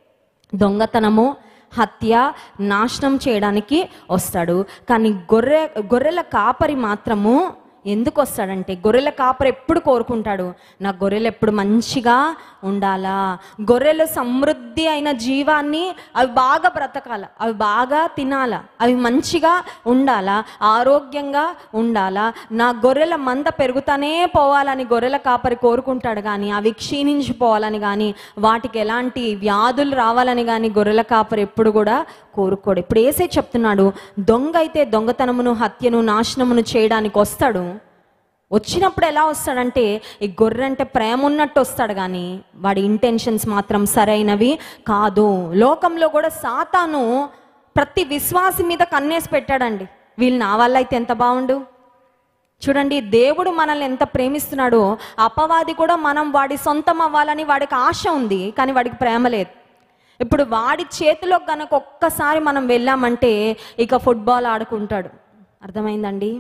దొంగతనము హత్య నాశనం చేయడానికి వస్తాడు కానీ గొర్రె గొర్రెల కాపరి మాత్రము ఎందుకు వస్తాడంటే గొర్రెల కాపరి ఎప్పుడు కోరుకుంటాడు నా గొర్రెలు ఎప్పుడు మంచిగా ఉండాలా గొర్రెలు సమృద్ధి అయిన జీవాన్ని అవి బాగా బ్రతకాల అవి బాగా తినాల అవి మంచిగా ఉండాలా ఆరోగ్యంగా ఉండాలా నా గొర్రెల మంద పెరుగుతానే పోవాలని గొర్రెల కాపరి కోరుకుంటాడు కానీ అవి క్షీణించిపోవాలని కానీ వాటికి ఎలాంటి వ్యాధులు రావాలని కానీ గొర్రెల కాపరి ఎప్పుడు కూడా కోరుకోడు ఇప్పుడు ఏసే చెప్తున్నాడు దొంగ అయితే దొంగతనమును హత్యను నాశనమును చేయడానికి వస్తాడు వచ్చినప్పుడు ఎలా వస్తాడంటే ఈ గొర్రె అంటే ప్రేమ ఉన్నట్టు వస్తాడు కానీ వాడి ఇంటెన్షన్స్ మాత్రం సరైనవి కాదు లోకంలో కూడా సాతాను ప్రతి విశ్వాసి మీద కన్నేసి పెట్టాడండి వీళ్ళు నా వల్ల అయితే ఎంత బాగుండు చూడండి దేవుడు మనల్ని ఎంత ప్రేమిస్తున్నాడో అపవాది కూడా మనం వాడి సొంతం అవ్వాలని వాడికి ఆశ ఉంది కానీ వాడికి ప్రేమ లేదు ఇప్పుడు వాడి చేతిలో కనుక ఒక్కసారి మనం వెళ్ళామంటే ఇక ఫుట్బాల్ ఆడుకుంటాడు అర్థమైందండి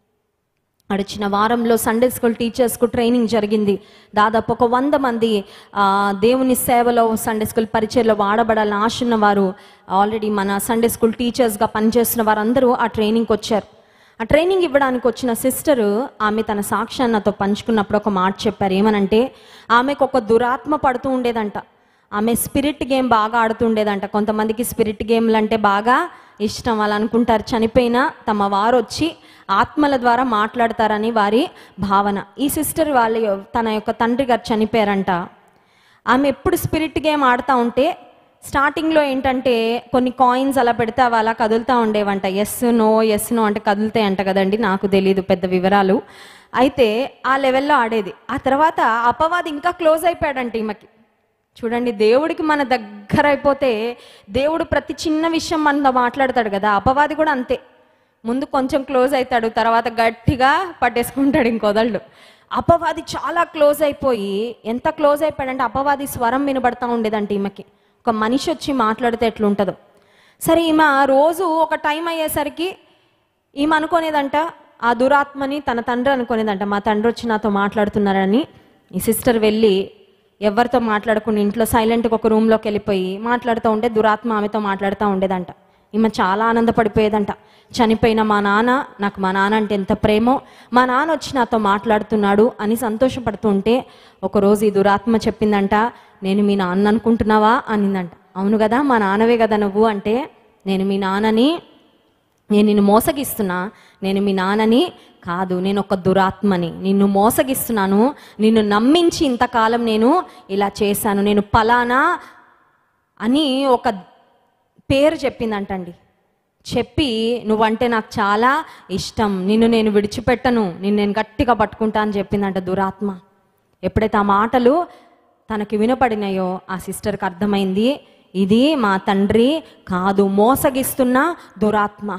గడిచిన వారంలో సండే స్కూల్ టీచర్స్కు ట్రైనింగ్ జరిగింది దాదాపు ఒక వంద మంది ఆ, దేవుని సేవలో సండే స్కూల్ పరిచయలో వాడబడాలని ఆశ ఉన్న వారు ఆల్రెడీ మన సండే స్కూల్ టీచర్స్గా పనిచేస్తున్న వారందరూ ఆ ట్రైనింగ్కి వచ్చారు ఆ ట్రైనింగ్ ఇవ్వడానికి వచ్చిన సిస్టర్ ఆమె తన సాక్ష్యాన్ని నాతో పంచుకున్నప్పుడు ఒక మాట చెప్పారు ఏమనంటే ఆమెకు ఒక దురాత్మ పడుతూ ఉండేదంట ఆమె స్పిరిట్ గేమ్ బాగా ఆడుతుండేదంట కొంతమందికి స్పిరిట్ గేమ్లు అంటే బాగా ఇష్టం వాళ్ళు అనుకుంటారు చనిపోయినా తమ వారు వచ్చి ఆత్మల ద్వారా మాట్లాడతారని వారి భావన ఈ సిస్టర్ వాళ్ళ యొ- తన యొక్క తండ్రి గారు చనిపోయారంట ఆమె ఎప్పుడు స్పిరిట్ గేమ్ ఆడుతూ ఉంటే స్టార్టింగ్లో ఏంటంటే కొన్ని కాయిన్స్ అలా పెడితే అవి అలా కదులుతూ ఉండేవంట ఎస్ నో ఎస్ నో అంటే కదులుతాయి అంట కదండి నాకు తెలియదు పెద్ద వివరాలు అయితే ఆ లెవెల్లో ఆడేది ఆ తర్వాత అపవాది ఇంకా క్లోజ్ అయిపోయాడంట ఈమెకి చూడండి దేవుడికి మన దగ్గర అయిపోతే దేవుడు ప్రతి చిన్న విషయం మనతో మాట్లాడతాడు కదా అపవాది కూడా అంతే ముందు కొంచెం క్లోజ్ అవుతాడు తర్వాత గట్టిగా పట్టేసుకుంటాడు ఇంకొదళ్ళు అపవాది చాలా క్లోజ్ అయిపోయి ఎంత క్లోజ్ అయిపోయాడంటే అపవాది స్వరం వినబడతా ఉండేదంట ఈమెకి ఒక మనిషి వచ్చి మాట్లాడితే ఎట్లుంటుందో సరే ఈమె ఆ రోజు ఒక టైం అయ్యేసరికి ఈమె అనుకునేదంట ఆ దురాత్మని తన తండ్రి అనుకునేదంట మా తండ్రి వచ్చి నాతో మాట్లాడుతున్నారని ఈ సిస్టర్ వెళ్ళి ఎవరితో మాట్లాడకుండా ఇంట్లో సైలెంట్గా ఒక రూమ్లోకి వెళ్ళిపోయి మాట్లాడుతూ ఉంటే దురాత్మ ఆమెతో మాట్లాడుతూ ఉండేదంట ఈమె చాలా ఆనందపడిపోయేదంట చనిపోయిన మా నాన్న నాకు మా నాన్న అంటే ఎంత ప్రేమో మా నాన్న వచ్చి నాతో మాట్లాడుతున్నాడు అని సంతోషపడుతూ ఉంటే ఒకరోజు ఈ దురాత్మ చెప్పిందంట నేను మీ నాన్న అనుకుంటున్నావా అనిందంట అవును కదా మా నాన్నవే కదా నువ్వు అంటే నేను మీ నాన్నని నేను నిన్ను మోసగిస్తున్నా నేను మీ నాన్నని కాదు నేను ఒక దురాత్మని నిన్ను మోసగిస్తున్నాను నిన్ను నమ్మించి ఇంతకాలం నేను ఇలా చేశాను నేను పలానా అని ఒక పేరు చెప్పిందంటండి చెప్పి నువ్వంటే నాకు చాలా ఇష్టం నిన్ను నేను విడిచిపెట్టను నిన్ను నేను గట్టిగా పట్టుకుంటా అని చెప్పిందంట దురాత్మ ఎప్పుడైతే ఆ మాటలు తనకి వినపడినాయో ఆ సిస్టర్కి అర్థమైంది ఇది మా తండ్రి కాదు మోసగిస్తున్న దురాత్మ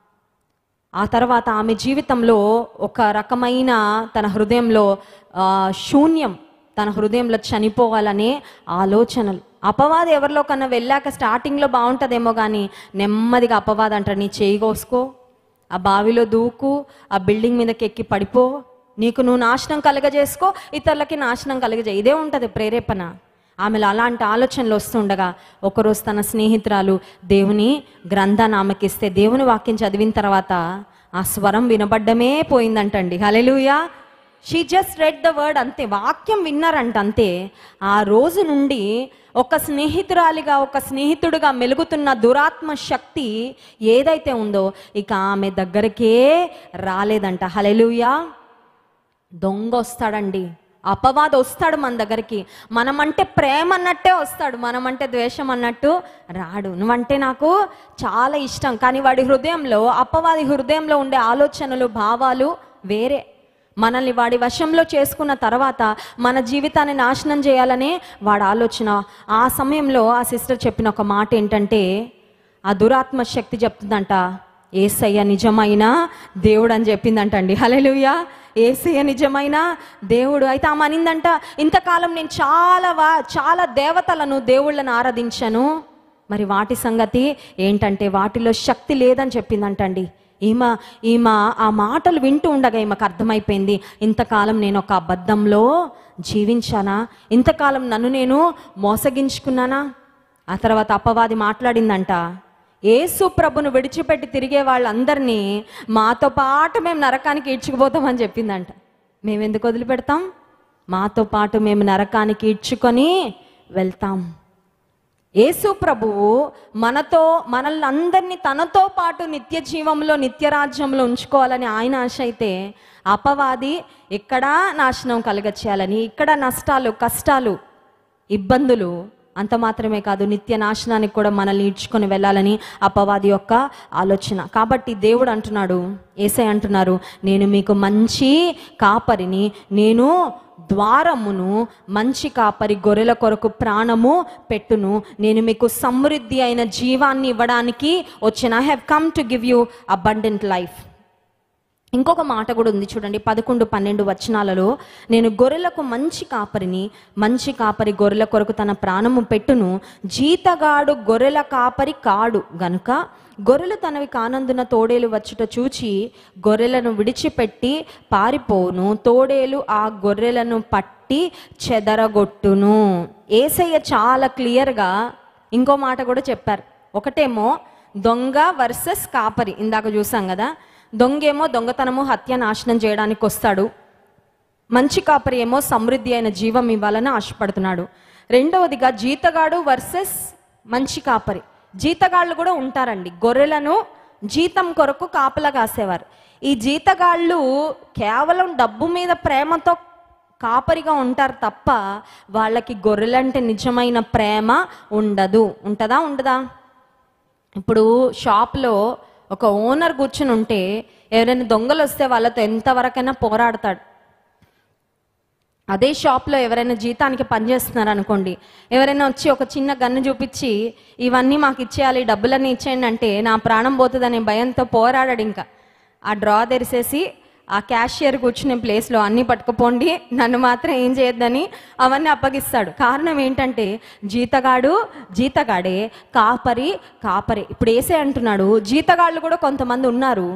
ఆ తర్వాత ఆమె జీవితంలో ఒక రకమైన తన హృదయంలో ఆ, శూన్యం తన హృదయంలో చనిపోవాలనే ఆలోచనలు అపవాది ఎవరిలో కన్నా వెళ్ళాక స్టార్టింగ్లో బాగుంటుందేమో కానీ నెమ్మదిగా అపవాది అంటారు నీ చేయి కోసుకో ఆ బావిలో దూకు ఆ బిల్డింగ్ మీదకి ఎక్కి పడిపో నీకు నువ్వు నాశనం కలగజేసుకో ఇతరులకి నాశనం కలగజే ఇదే ఉంటుంది ప్రేరేపణ ఆమెలో అలాంటి ఆలోచనలు వస్తుండగా ఒకరోజు తన స్నేహితురాలు దేవుని గ్రంథాన్ని ఆమెకిస్తే దేవుని వాక్యం చదివిన తర్వాత ఆ స్వరం వినబడ్డమే పోయిందంటండి hallelujah she just read the word అంతే వాక్యం విన్నారంట అంతే ఆ రోజు నుండి ఒక స్నేహితురాలిగా ఒక స్నేహితుడిగా మెలుగుతున్న దురాత్మ శక్తి ఏదైతే ఉందో ఇక ఆమె దగ్గరకే రాలేదంట హలెలుయా దొంగ వస్తాడండి అపవాద వస్తాడు మన దగ్గరికి మనమంటే ప్రేమ అన్నట్టే వస్తాడు మనమంటే ద్వేషం అన్నట్టు రాడు నువ్వంటే నాకు చాలా ఇష్టం కానీ వాడి హృదయంలో అపవాది హృదయంలో ఉండే ఆలోచనలు భావాలు వేరే మనల్ని వాడి వశంలో చేసుకున్న తర్వాత మన జీవితాన్ని నాశనం చేయాలనే వాడి ఆలోచన ఆ సమయంలో ఆ సిస్టర్ చెప్పిన ఒక మాట ఏంటంటే ఆ దురాత్మ శక్తి చెప్తుందంట ఏసయ్య నిజమైన దేవుడు అని చెప్పిందంటండి హలెలుయా ఏసయ్య నిజమైన దేవుడు అయితే ఆమె అనిందంట ఇంతకాలం నేను చాలా వా చాలా దేవతలను దేవుళ్ళను ఆరాధించాను మరి వాటి సంగతి ఏంటంటే వాటిలో శక్తి లేదని చెప్పిందంటండి ఈమె ఈమె ఆ మాటలు వింటూ ఉండగా ఈమెకు అర్థమైపోయింది ఇంతకాలం నేను ఒక అబద్ధంలో జీవించానా ఇంతకాలం నన్ను నేను మోసగించుకున్నానా ఆ తర్వాత అపవాది మాట్లాడిందంట యేసు ప్రభును విడిచిపెట్టి తిరిగే వాళ్ళందరినీ మాతో పాటు మేము నరకానికి ఈడ్చుకుపోతామని చెప్పిందంట మేము ఎందుకు వదిలిపెడతాం మాతో పాటు మేము నరకానికి ఈడ్చుకొని వెళ్తాం యేసు ప్రభువు మనతో మనల్ని అందరినీ తనతో పాటు నిత్య జీవంలో నిత్య రాజ్యంలో ఉంచుకోవాలని ఆయన ఆశ అయితే అపవాది ఇక్కడ నాశనం కలగచేయాలని ఇక్కడ నష్టాలు కష్టాలు ఇబ్బందులు అంత మాత్రమే కాదు నిత్య నాశనానికి కూడా మనల్ని ఈడ్చుకొని వెళ్ళాలని అపవాది యొక్క ఆలోచన కాబట్టి దేవుడు అంటున్నాడు ఏసై అంటున్నారు నేను మీకు మంచి కాపరిని నేను ద్వారమును మంచి కాపరి గొర్రెల కొరకు ప్రాణము పెట్టును నేను మీకు సమృద్ధి అయిన జీవాన్ని ఇవ్వడానికి వచ్చిన I have come to give you abundant life ఇంకొక మాట కూడా ఉంది చూడండి పదకొండు పన్నెండు వచనాలలో నేను గొర్రెలకు మంచి కాపరిని మంచి కాపరి గొర్రెల కొరకు తన ప్రాణము పెట్టును జీతగాడు గొర్రెల కాపరి కాడు గనుక గొర్రెలు తనవి కానందున తోడేలు వచ్చుట చూచి గొర్రెలను విడిచిపెట్టి పారిపోను తోడేలు ఆ గొర్రెలను పట్టి చెదరగొట్టును ఏసయ్య చాలా క్లియర్గా ఇంకో మాట కూడా చెప్పారు ఒకటేమో దొంగ వర్సెస్ కాపరి ఇందాక చూసాం కదా దొంగేమో దొంగతనము హత్య నాశనం చేయడానికి వస్తాడు మంచి కాపరి ఏమో సమృద్ధి అయిన జీవం ఇవ్వాలని ఆశపడుతున్నాడు రెండవదిగా జీతగాడు వర్సెస్ మంచి కాపరి జీతగాళ్ళు కూడా ఉంటారండి గొర్రెలను జీతం కొరకు కాపలా కాసేవారు ఈ జీతగాళ్ళు కేవలం డబ్బు మీద ప్రేమతో కాపరిగా ఉంటారు తప్ప వాళ్ళకి గొర్రెలంటే నిజమైన ప్రేమ ఉండదు ఉంటుందా ఉండదా ఇప్పుడు షాప్లో ఒక ఓనర్ కూర్చుని ఉంటే ఎవరైనా దొంగలు వస్తే వాళ్ళతో ఎంతవరకైనా పోరాడతాడు అదే షాప్లో ఎవరైనా జీతానికి పనిచేస్తున్నారు అనుకోండి ఎవరైనా వచ్చి ఒక చిన్న గన్ను చూపించి ఇవన్నీ మాకు ఇచ్చేయాలి డబ్బులన్నీ ఇచ్చేయండి అంటే నా ప్రాణం పోతుందనే భయంతో పోరాడాడు ఇంకా ఆ డ్రా తెరిసేసి ఆ క్యాషియర్ కూర్చునే ప్లేస్లో అన్నీ పట్టుకుపోండి నన్ను మాత్రం ఏం చేయొద్దని అవన్నీ అప్పగిస్తాడు కారణం ఏంటంటే జీతగాడు జీతగాడే కాపరి కాపరి ఇప్పుడు ఏసే అంటున్నాడు జీతగాళ్ళు కూడా కొంతమంది ఉన్నారు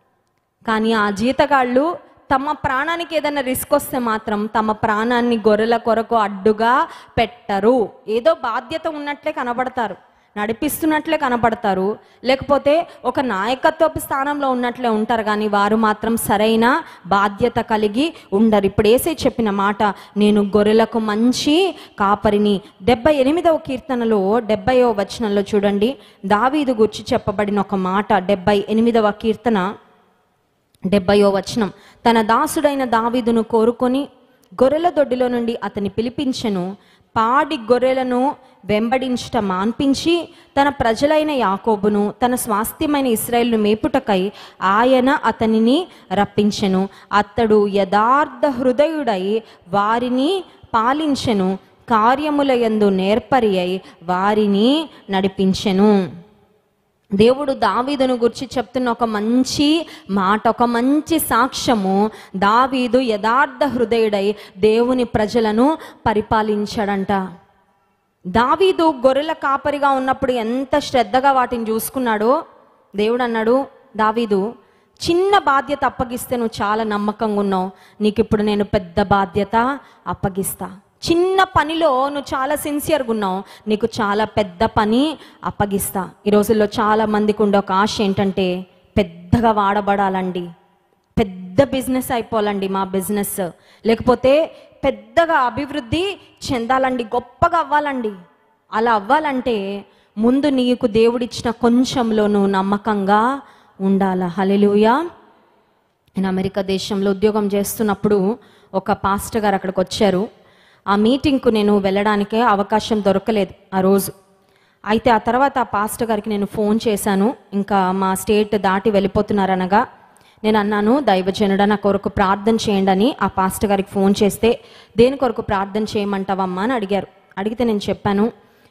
కానీ ఆ జీతగాళ్ళు తమ ప్రాణానికి ఏదైనా రిస్క్ వస్తే మాత్రం తమ ప్రాణాన్ని గొర్రెల కొరకు అడ్డుగా పెట్టరు ఏదో బాధ్యత ఉన్నట్లే కనబడతారు నడిపిస్తున్నట్లే కనపడతారు లేకపోతే ఒక నాయకత్వపు స్థానంలో ఉన్నట్లే ఉంటారు కానీ వారు మాత్రం సరైన బాధ్యత కలిగి ఉండరు ఇప్పుడు ఏసే చెప్పిన మాట నేను గొర్రెలకు మంచి కాపరిని డెబ్బై ఎనిమిదవ కీర్తనలో డెబ్బైవ వచనంలో చూడండి దావీదు గురించి చెప్పబడిన ఒక మాట డెబ్బై ఎనిమిదవ కీర్తన డెబ్బయో వచనం తన దాసుడైన దావీదును కోరుకొని గొర్రెల దొడ్డిలో నుండి అతని పిలిపించెను పాడి గొర్రెలను వెంబడించుట మాన్పించి తన ప్రజలైన యాకోబును తన స్వాస్థ్యమైన ఇస్రాయేల్ను మేపుటకై ఆయన అతనిని రప్పించెను అతడు యథార్థ హృదయుడై వారిని పాలించెను కార్యముల యందు నేర్పరి అయి వారిని నడిపించెను దేవుడు దావీదును గురించి చెప్తున్న ఒక మంచి మాట ఒక మంచి సాక్ష్యము దావీదు యథార్థ హృదయుడై దేవుని ప్రజలను పరిపాలించాడంట దావీదు గొర్రెల కాపరిగా ఉన్నప్పుడు ఎంత శ్రద్ధగా వాటిని చూసుకున్నాడో దేవుడు అన్నాడు దావీదు చిన్న బాధ్యత అప్పగిస్తే నువ్వు చాలా నమ్మకంగా ఉన్నావు నీకు ఇప్పుడు నేను పెద్ద బాధ్యత అప్పగిస్తా చిన్న పనిలో నువ్వు చాలా సిన్సియర్గా ఉన్నావు నీకు చాలా పెద్ద పని అప్పగిస్తా ఈ రోజుల్లో చాలా మందికి ఉండే ఒక ఆశ ఏంటంటే పెద్దగా వాడబడాలండి పెద్ద బిజినెస్ అయిపోవాలండి మా బిజినెస్ లేకపోతే పెద్దగా అభివృద్ధి చెందాలండి గొప్పగా అవ్వాలండి అలా అవ్వాలంటే ముందు నీకు దేవుడిచ్చిన కొంచెంలో నువ్వు నమ్మకంగా ఉండాల హలెలుయా నేను అమెరికా దేశంలో ఉద్యోగం చేస్తున్నప్పుడు ఒక పాస్టర్ గారు అక్కడికి వచ్చారు ఆ మీటింగ్కు నేను వెళ్ళడానికే అవకాశం దొరకలేదు ఆ రోజు అయితే ఆ తర్వాత ఆ పాస్టర్ గారికి నేను ఫోన్ చేశాను ఇంకా మా స్టేట్ దాటి వెళ్ళిపోతున్నారనగా నేను అన్నాను దైవజనుడ నా కొరకు ప్రార్థన చేయండి అని ఆ పాస్టర్ గారికి ఫోన్ చేస్తే దేని కొరకు ప్రార్థన చేయమంటావమ్మా అని అడిగారు అడిగితే నేను చెప్పాను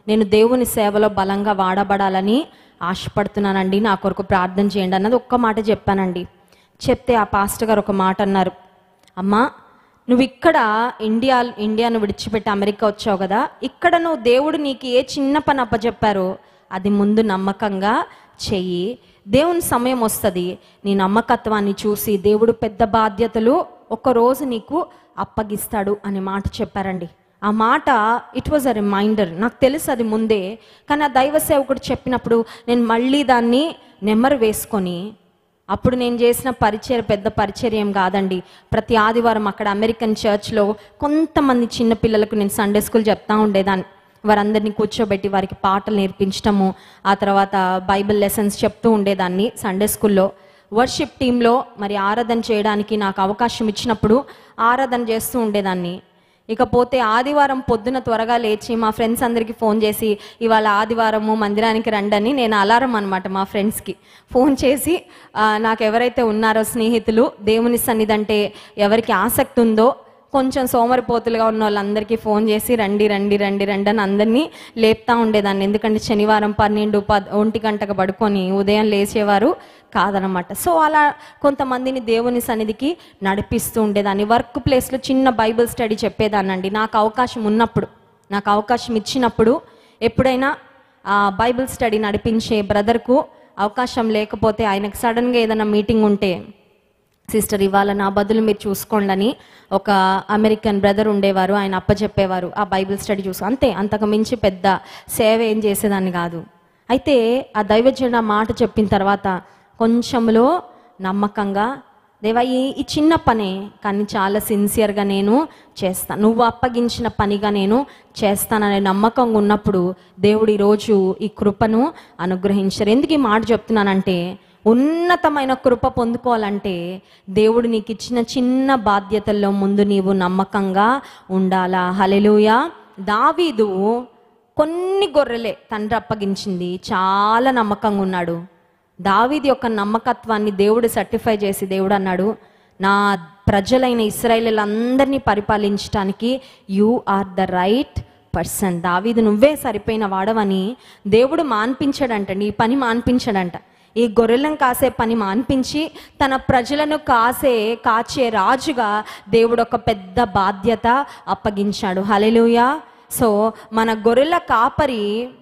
నేను దేవుని సేవలో బలంగా వాడబడాలని ఆశపడుతున్నానండి నా కొరకు ప్రార్థన చేయండి అన్నది ఒక్క మాట చెప్పానండి చెప్తే ఆ పాస్టర్ గారు ఒక మాట అన్నారు అమ్మా నువ్వు ఇక్కడ ఇండియా ఇండియాను విడిచిపెట్టి అమెరికా వచ్చావు కదా ఇక్కడ నువ్వు దేవుడు నీకు ఏ చిన్న పని అప్పచెప్పారో అది ముందు నమ్మకంగా చెయ్యి దేవుని సమయం వస్తుంది నీ నమ్మకత్వాన్ని చూసి దేవుడు పెద్ద బాధ్యతలు ఒక రోజు నీకు అప్పగిస్తాడు అనే మాట చెప్పారండి ఆ మాట ఇట్ వాజ్ అ రిమైండర్ నాకు తెలుసు అది ముందే కానీ ఆ దైవ సేవకుడు చెప్పినప్పుడు నేను మళ్ళీ దాన్ని నెమ్మరు వేసుకొని అప్పుడు నేను చేసిన పరిచయం పెద్ద పరిచర్య ఏం కాదండి ప్రతి ఆదివారం అక్కడ అమెరికన్ చర్చ్లో కొంతమంది చిన్న పిల్లలకు నేను సండే స్కూల్ చెప్తా ఉండేదాన్ని వారందరినీ కూర్చోబెట్టి వారికి పాటలు నేర్పించటము ఆ తర్వాత బైబిల్ లెసన్స్ చెప్తూ ఉండేదాన్ని సండే స్కూల్లో వర్షిప్ టీంలో మరి ఆరాధన చేయడానికి నాకు అవకాశం ఇచ్చినప్పుడు ఆరాధన చేస్తూ ఉండేదాన్ని ఇకపోతే ఆదివారం పొద్దున త్వరగా లేచి మా ఫ్రెండ్స్ అందరికీ ఫోన్ చేసి ఇవాళ ఆదివారము మందిరానికి రండని నేను అలారం అనమాట మా ఫ్రెండ్స్కి ఫోన్ చేసి ఆ, నాకు ఎవరైతే ఉన్నారో స్నేహితులు దేవుని సన్నిధి ఎవరికి ఆసక్తి ఉందో కొంచెం సోమరిపోతులుగా ఉన్న వాళ్ళందరికీ ఫోన్ చేసి రండి రండి రండి రండి అని అందరినీ లేపుతా ఉండేదాన్ని ఎందుకంటే శనివారం పన్నెండు పద్ ఒంటి గంటకు పడుకొని ఉదయం లేచేవారు కాదనమాట సో అలా కొంతమందిని దేవుని సన్నిధికి నడిపిస్తూ ఉండేదాన్ని వర్క్ ప్లేస్లో చిన్న బైబిల్ స్టడీ చెప్పేదాన్నండి నాకు అవకాశం ఉన్నప్పుడు నాకు అవకాశం ఇచ్చినప్పుడు ఎప్పుడైనా ఆ బైబిల్ స్టడీ నడిపించే బ్రదర్కు అవకాశం లేకపోతే ఆయనకు సడన్గా ఏదైనా మీటింగ్ ఉంటే సిస్టర్ ఇవాళ నా బదులు మీరు చూసుకోండి అని ఒక అమెరికన్ బ్రదర్ ఉండేవారు ఆయన అప్పచెప్పేవారు ఆ బైబిల్ స్టడీ చూసు అంతే అంతకు మించి పెద్ద సేవ ఏం చేసేదాన్ని కాదు అయితే ఆ దైవజనుడు ఆ మాట చెప్పిన తర్వాత కొంచెంలో నమ్మకంగా దేవా ఈ ఈ చిన్న పనే కానీ చాలా సిన్సియర్గా నేను చేస్తాను నువ్వు అప్పగించిన పనిగా నేను చేస్తాననే నమ్మకంగా ఉన్నప్పుడు దేవుడు ఈరోజు ఈ కృపను అనుగ్రహించారు ఎందుకు ఈ మాట చెప్తున్నానంటే ఉన్నతమైన కృప పొందుకోవాలంటే దేవుడు నీకు ఇచ్చిన చిన్న బాధ్యతల్లో ముందు నీవు నమ్మకంగా ఉండాలా హలెలుయా దావీదు కొన్ని గొర్రెలే తండ్రి అప్పగించింది చాలా నమ్మకంగా ఉన్నాడు దావీది యొక్క నమ్మకత్వాన్ని దేవుడు సర్టిఫై చేసి దేవుడు అన్నాడు నా ప్రజలైన ఇస్రాయేలీలందరినీ పరిపాలించడానికి you are the right person దావీదు నువ్వే సరిపోయిన వాడవని దేవుడు మాన్పించాడంట నీ పని మాన్పించాడంట ఈ గొర్రెలను కాసే పని మాన్పించి తన ప్రజలను కాసే కాచే రాజుగా దేవుడు ఒక పెద్ద బాధ్యత అప్పగించాడు హలెలుయా సో మన గొర్రెల కాపరి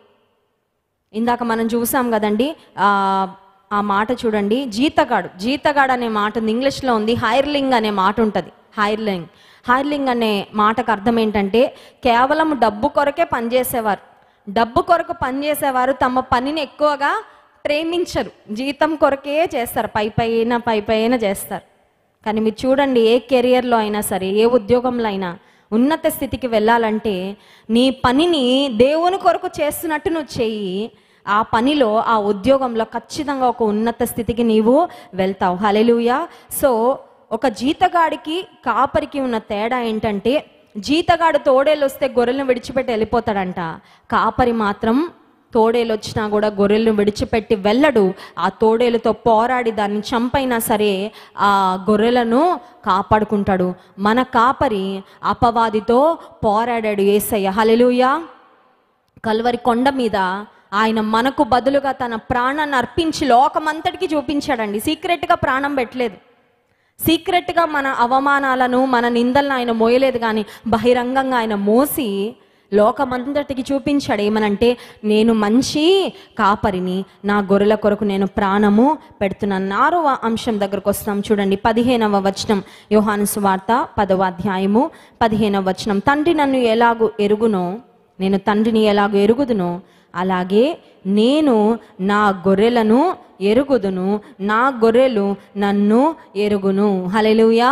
ఇందాక మనం చూసాం కదండి ఆ, ఆ మాట చూడండి జీతగాడు జీతగాడు అనే మాట ఉంది ఇంగ్లీష్లో ఉంది హైర్లింగ్ అనే మాట ఉంటుంది హైర్లింగ్ హైర్లింగ్ అనే మాటకు అర్థం ఏంటంటే కేవలం డబ్బు కొరకే పనిచేసేవారు డబ్బు కొరకు పనిచేసేవారు తమ పనిని ఎక్కువగా ప్రేమించరు జీతం కొరకే చేస్తారు పై పైన పై పైన చేస్తారు కానీ మీరు చూడండి ఏ కెరియర్లో అయినా సరే ఏ ఉద్యోగంలో అయినా ఉన్నత స్థితికి వెళ్ళాలంటే నీ పనిని దేవుని కొరకు చేస్తున్నట్టు నువ్వు చెయ్యి ఆ పనిలో ఆ ఉద్యోగంలో ఖచ్చితంగా ఒక ఉన్నత స్థితికి నీవు వెళ్తావు హలెలుయా సో ఒక జీతగాడికి కాపరికి ఉన్న తేడా ఏంటంటే జీతగాడు తోడేలు వస్తే గొర్రెలను విడిచిపెట్టి వెళ్ళిపోతాడంట కాపరి మాత్రం తోడేలు వచ్చినా కూడా గొర్రెలను విడిచిపెట్టి వెళ్ళడు ఆ తోడేలుతో పోరాడి దాన్ని చంపైనా సరే ఆ గొర్రెలను కాపాడుకుంటాడు మన కాపరి అపవాదితో పోరాడాడు ఏసయ్య హలెలుయా కల్వరి కొండ మీద ఆయన మనకు బదులుగా తన ప్రాణాన్ని అర్పించి లోకమంతటికి చూపించాడండి సీక్రెట్గా ప్రాణం పెట్టలేదు సీక్రెట్గా మన అవమానాలను మన నిందలను ఆయన మోయలేదు కానీ బహిరంగంగా ఆయన మోసి లోకమంతటికి చూపించాడు ఏమనంటే నేను మంచి కాపరిని నా గొర్రెల కొరకు నేను ప్రాణము పెడుతున్నాను ఆరవ అంశం దగ్గరకు వస్తాం చూడండి పదిహేనవ వచనం యోహాను సువార్త పదవ అధ్యాయము పదిహేనవ వచనం తండ్రి నన్ను ఎలాగూ ఎరుగునో నేను తండ్రిని ఎలాగో ఎరుగుదునో అలాగే నేను నా గొర్రెలను ఎరుగుదును నా గొర్రెలు నన్ను ఎరుగును హలెలుయా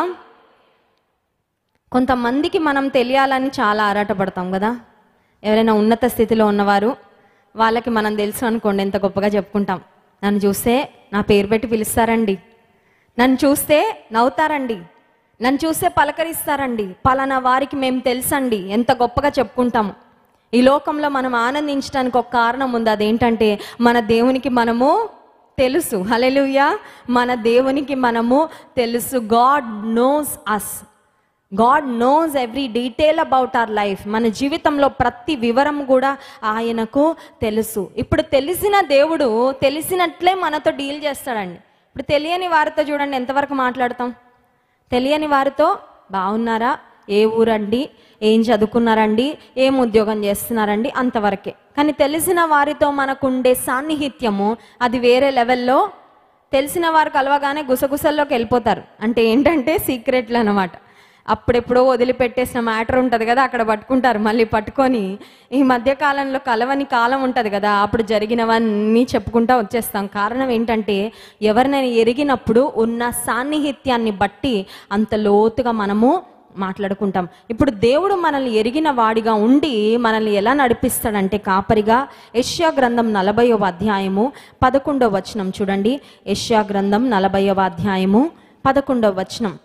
కొంతమందికి మనం తెలియాలని చాలా ఆరాటపడతాం కదా ఎవరైనా ఉన్నత స్థితిలో ఉన్నవారు వాళ్ళకి మనం తెలుసు అనుకోండి ఎంత గొప్పగా చెప్పుకుంటాం నన్ను చూస్తే నా పేరు పెట్టి పిలుస్తారండి నన్ను చూస్తే నవ్వుతారండి నన్ను చూస్తే పలకరిస్తారండి పలానా వారికి మేము తెలుసండి ఎంత గొప్పగా చెప్పుకుంటాము ఈ లోకంలో మనం ఆనందించడానికి ఒక కారణం ఉంది అదేంటంటే మన దేవునికి మనము తెలుసు హలెలుయా మన దేవునికి మనము తెలుసు God knows us God knows every detail about our life మన జీవితంలో ప్రతి వివరం కూడా ఆయనకు తెలుసు ఇప్పుడు తెలిసిన దేవుడు తెలిసినట్లే మనతో డీల్ చేస్తాడండి ఇప్పుడు తెలియని వారితో చూడండి ఎంతవరకు మాట్లాడతాం తెలియని వారితో బాగున్నారా ఏ ఊరండి ఏం చదువుకున్నారండి ఏం ఉద్యోగం చేస్తున్నారండి అంతవరకే కానీ తెలిసిన వారితో మనకుండే సాన్నిహిత్యము అది వేరే లెవెల్లో తెలిసిన వారు కలవగానే గుసగుసల్లోకి వెళ్ళిపోతారు అంటే ఏంటంటే సీక్రెట్లు అనమాట అప్పుడెప్పుడో వదిలిపెట్టేసిన మ్యాటర్ ఉంటుంది కదా అక్కడ పట్టుకుంటారు మళ్ళీ పట్టుకొని ఈ మధ్య కాలంలో కలవని కాలం ఉంటుంది కదా అప్పుడు జరిగినవన్నీ చెప్పుకుంటా వచ్చేస్తాం కారణం ఏంటంటే ఎవరినైనా ఎరిగినప్పుడు ఉన్న సాన్నిహిత్యాన్ని బట్టి అంత లోతుగా మనము మాట్లాడుకుంటాం ఇప్పుడు దేవుడు మనల్ని ఎరిగిన వాడిగా ఉండి మనల్ని ఎలా నడిపిస్తాడంటే కాపరిగా యష్యా గ్రంథం నలభైవ అధ్యాయము పదకొండవ వచనం చూడండి యష్యా గ్రంథం నలభైవ అధ్యాయము పదకొండవ వచనం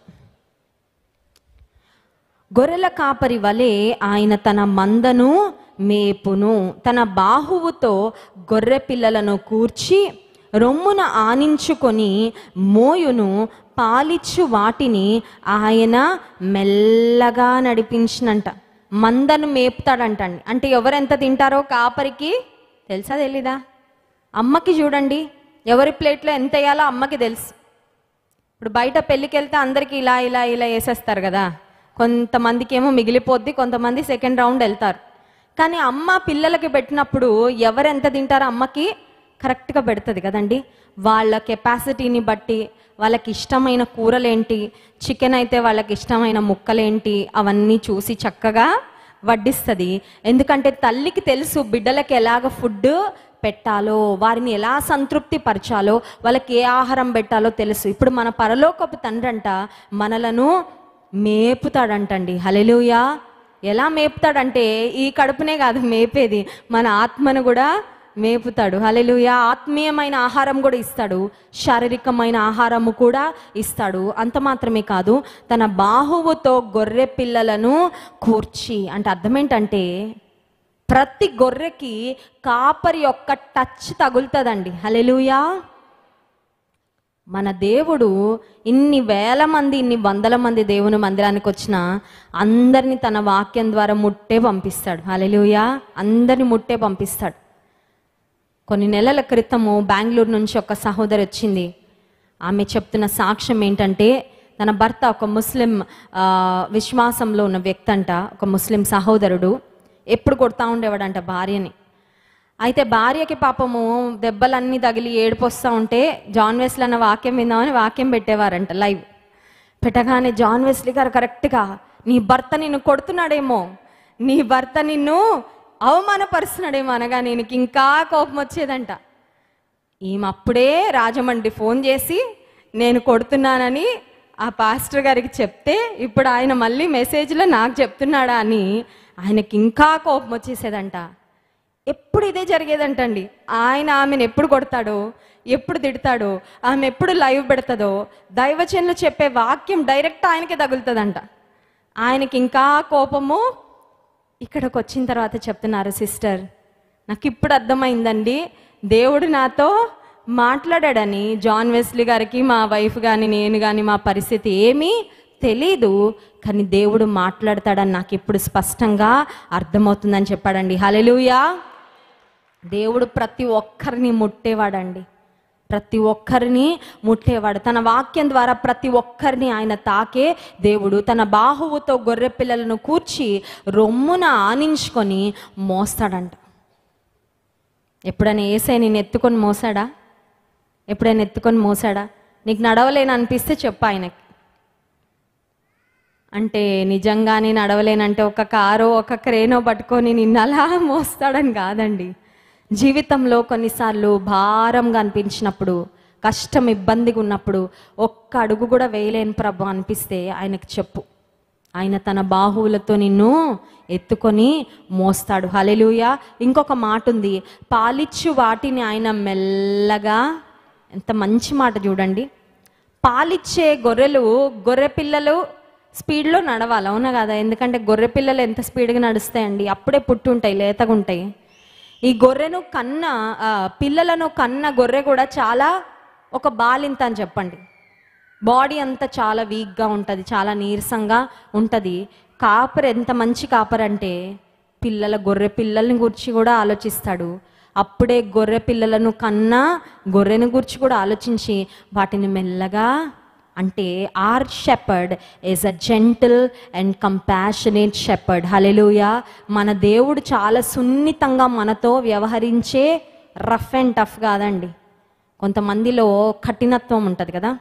గొర్రెల కాపరి వలె ఆయన తన మందను మేపును తన బాహువుతో గొర్రె పిల్లలను కూర్చి రొమ్మున ఆనించుకొని మోయును పాలిచ్చు వాటిని ఆయన మెల్లగా నడిపించినంట మందను మేపుతాడంటండి అంటే ఎవరెంత తింటారో కాపరికి తెలుసా తెలీదా అమ్మకి చూడండి ఎవరి ప్లేట్లో ఎంత వేయాలో అమ్మకి తెలుసు ఇప్పుడు బయట పెళ్ళికి వెళ్తే అందరికి ఇలా ఇలా ఇలా వేసేస్తారు కదా కొంతమందికి ఏమో మిగిలిపోద్ది కొంతమంది సెకండ్ రౌండ్ వెళ్తారు కానీ అమ్మ పిల్లలకి పెట్టినప్పుడు ఎవరు ఎంత తింటారో అమ్మకి కరెక్ట్గా పెడుతుంది కదండి వాళ్ళ కెపాసిటీని బట్టి వాళ్ళకి ఇష్టమైన కూరలేంటి చికెన్ అయితే వాళ్ళకి ఇష్టమైన ముక్కలేంటి అవన్నీ చూసి చక్కగా వడ్డిస్తుంది ఎందుకంటే తల్లికి తెలుసు బిడ్డలకి ఎలాగ ఫుడ్ పెట్టాలో వారిని ఎలా సంతృప్తి పరచాలో వాళ్ళకి ఏ ఆహారం పెట్టాలో తెలుసు ఇప్పుడు మన పరలోకపు తండ్రి అంట మనలను మేపుతాడంటండి హలెలుయా ఎలా మేపుతాడంటే ఈ కడుపునే కాదు మేపేది మన ఆత్మను కూడా మేపుతాడు హలెలుయా ఆత్మీయమైన ఆహారం కూడా ఇస్తాడు శారీరకమైన ఆహారము కూడా ఇస్తాడు అంత మాత్రమే కాదు తన బాహువుతో గొర్రె పిల్లలను కూర్చి అంటే అర్థం ఏంటంటే ప్రతి గొర్రెకి కాపరి యొక్క టచ్ తగులుతుందండి హలెలుయా మన దేవుడు ఇన్ని వేల మంది ఇన్ని వందల మంది దేవుని మందిరానికి వచ్చిన అందరిని తన వాక్యం ద్వారా ముట్టే పంపిస్తాడు హలెలుయా అందరిని ముట్టే పంపిస్తాడు కొన్ని నెలల క్రితము బెంగళూరు నుంచి ఒక సహోదరి వచ్చింది ఆమె చెప్తున్న సాక్ష్యం ఏంటంటే తన భర్త ఒక ముస్లిం ఆ, విశ్వాసంలో ఉన్న వ్యక్తి అంట ఒక ముస్లిం సహోదరుడు ఎప్పుడు కొడతా ఉండేవాడంట భార్యని అయితే భార్యకి పాపము దెబ్బలన్నీ తగిలి ఏడుపొస్తా ఉంటే జాన్ వెస్లీ అన్న వాక్యం విందామని వాక్యం పెట్టేవారంట లైవ్ పెట్టగానే జాన్ వెస్లీ గారు కరెక్ట్గా నీ భర్త నిన్ను కొడుతున్నాడేమో నీ భర్త నిన్ను అవమానపరుస్తున్నాడేమో అనగా నేను ఇంకా కోపం వచ్చేదంట ఈమె అప్పుడే రాజమండ్రి ఫోన్ చేసి నేను కొడుతున్నానని ఆ పాస్టర్ గారికి చెప్తే ఇప్పుడు ఆయన మళ్ళీ మెసేజ్లో నాకు చెప్తున్నాడా అని ఆయనకి ఇంకా కోపం వచ్చేసేదంట ఎప్పుడు ఇదే జరిగేదంటండి ఆయన ఆమెను ఎప్పుడు కొడతాడో ఎప్పుడు తిడతాడో ఆమె ఎప్పుడు లైవ్ పెడతాడో దైవచనులు చెప్పే వాక్యం డైరెక్ట్ ఆయనకే తగులుతుందంట ఆయనకి ఇంకా కోపము ఇక్కడికి వచ్చిన తర్వాత చెప్తున్నారు సిస్టర్ నాకు ఇప్పుడు అర్థమైందండి దేవుడు నాతో మాట్లాడాడని జాన్ వెస్లీ గారికి మా వైఫ్ కానీ నేను కానీ మా పరిస్థితి ఏమీ తెలీదు కానీ దేవుడు మాట్లాడతాడని నాకు ఇప్పుడు స్పష్టంగా అర్థమవుతుందని చెప్పాడండి హలెలుయా దేవుడు ప్రతి ఒక్కరిని ముట్టేవాడండి ప్రతి ఒక్కరిని ముట్టేవాడు తన వాక్యం ద్వారా ప్రతి ఒక్కరిని ఆయన తాకే దేవుడు తన బాహువుతో గొర్రె పిల్లలను కూర్చి రొమ్మున ఆనించుకొని మోస్తాడంట ఎప్పుడైనా ఏసై నేను ఎత్తుకొని మోసాడా ఎప్పుడైనా ఎత్తుకొని మోసాడా నీకు నడవలేని అనిపిస్తే చెప్పు ఆయనకి అంటే నిజంగానే నడవలేనంటే ఒక కారో ఒక క్రేనో పట్టుకొని నిన్ను అలా మోస్తాడని కాదండి జీవితంలో కొన్నిసార్లు భారంగా అనిపించినప్పుడు కష్టం ఇబ్బందిగా ఉన్నప్పుడు ఒక్క అడుగు కూడా వేయలేని ప్రభు అనిపిస్తే ఆయనకు చెప్పు ఆయన తన బాహువులతో నిన్ను ఎత్తుకొని మోస్తాడు హలెలుయా ఇంకొక మాట ఉంది పాలిచ్చు వాటిని ఆయన మెల్లగా ఎంత మంచి మాట చూడండి పాలిచ్చే గొర్రెలు గొర్రె పిల్లలు స్పీడ్లో నడవాలి అవునా కదా ఎందుకంటే గొర్రె పిల్లలు ఎంత స్పీడ్గా నడుస్తాయండి అప్పుడే పుట్టుంటాయి లేతగా ఉంటాయి ఈ గొర్రెను కన్న ఆ, పిల్లలను కన్న గొర్రె కూడా చాలా ఒక బాలింత అని చెప్పండి బాడీ అంతా చాలా వీక్గా ఉంటుంది చాలా నీరసంగా ఉంటుంది కాపర్ ఎంత మంచి కాపర్ అంటే పిల్లల గొర్రె పిల్లల్ని గురించి కూడా ఆలోచిస్తాడు అప్పుడే గొర్రె పిల్లలను కన్నా గొర్రెను గురించి కూడా ఆలోచించి వాటిని మెల్లగా అంటే our shepherd is a gentle and compassionate shepherd hallelujah మన దేవుడు చాలా సున్నితంగా మనతో వ్యవహరించే రఫ్ అండ్ టఫ్ కాదండి కొంతమందిలో కఠినత్వం ఉంటుంది కదా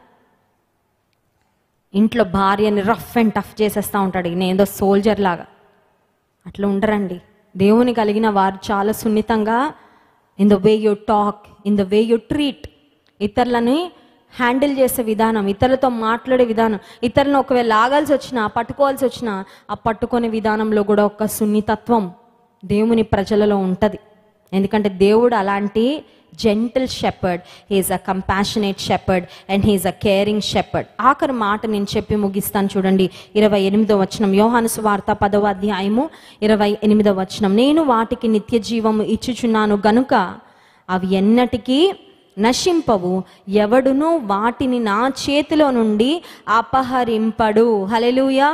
ఇంట్లో భార్యని రఫ్ అండ్ టఫ్ చేసేస్తూ ఉంటాడు నేను ఏదో సోల్జర్ లాగా అట్లా ఉండరండి దేవుని కలిగిన వారు చాలా సున్నితంగా in the way you talk in the way you treat ఇతరులని హ్యాండిల్ చేసే విధానం ఇతరులతో మాట్లాడే విధానం ఇతరులను ఒకవేళ లాగాల్సి వచ్చినా పట్టుకోవాల్సి వచ్చినా ఆ పట్టుకునే విధానంలో కూడా ఒక సున్నితత్వం దేవుని ప్రజలలో ఉంటుంది ఎందుకంటే దేవుడు అలాంటి gentle shepherd he is a compassionate shepherd and he is a caring shepherd ఆఖరి మాట నేను చెప్పి ముగిస్తాను చూడండి ఇరవై ఎనిమిదో వచనం యోహాను సువార్త పదవ అధ్యాయము ఇరవై ఎనిమిదో వచనం నేను వాటికి నిత్య జీవము ఇచ్చుచున్నాను గనుక అవి ఎన్నటికీ నశింపవు ఎవడును వాటిని నా చేతిలో నుండి అపహరింపడు హలెలూయా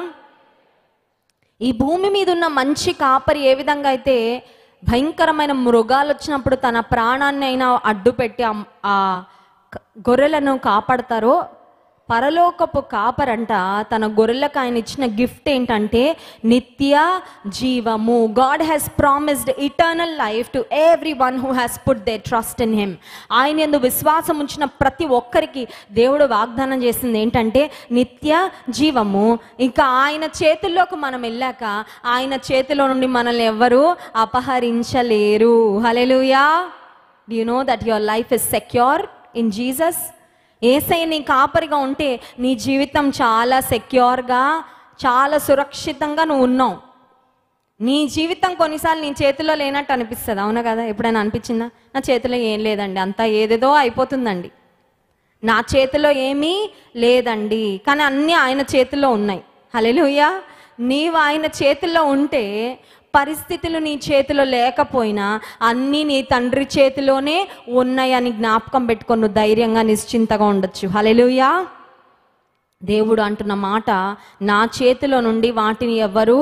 ఈ భూమి మీద ఉన్న మంచి కాపరి ఏ విధంగా అయితే భయంకరమైన మృగాలు వచ్చినప్పుడు తన ప్రాణాన్ని అయినా అడ్డు పెట్టి ఆ- ఆ క- గొర్రెలను కాపాడతారో పరలోకపు కాపరంట తన గొర్రెలకు ఆయన ఇచ్చిన గిఫ్ట్ ఏంటంటే నిత్య జీవము God has promised eternal life to everyone who has put their trust in him ఆయన ఎందు విశ్వాసం ఉంచిన ప్రతి ఒక్కరికి దేవుడు వాగ్దానం చేసింది ఏంటంటే నిత్య జీవము ఇంకా ఆయన చేతుల్లోకి మనం వెళ్ళాక ఆయన చేతిలో నుండి మనల్ని ఎవ్వరూ అపహరించలేరు hallelujah do you know that your life is secure in Jesus ఏసై నీ కాపరిగా ఉంటే నీ జీవితం చాలా సెక్యూర్గా చాలా సురక్షితంగా నువ్వు ఉన్నావు నీ జీవితం కొన్నిసార్లు నీ చేతిలో లేనట్టు అనిపిస్తుంది అవునా కదా ఎప్పుడైనా అనిపించిందా నా చేతిలో ఏం లేదండి అంతా ఏదేదో అయిపోతుందండి నా చేతిలో ఏమీ లేదండి కానీ అన్నీ ఆయన చేతిలో ఉన్నాయి హలెలుయ్యా నీవు ఆయన చేతిలో ఉంటే పరిస్థితులు నీ చేతిలో లేకపోయినా అన్నీ నీ తండ్రి చేతిలోనే ఉన్నాయని జ్ఞాపకం పెట్టుకొని నువ్వు ధైర్యంగా నిశ్చింతగా ఉండొచ్చు హలెలుయ్యా దేవుడు అంటున్న మాట నా చేతిలో నుండి వాటిని ఎవరు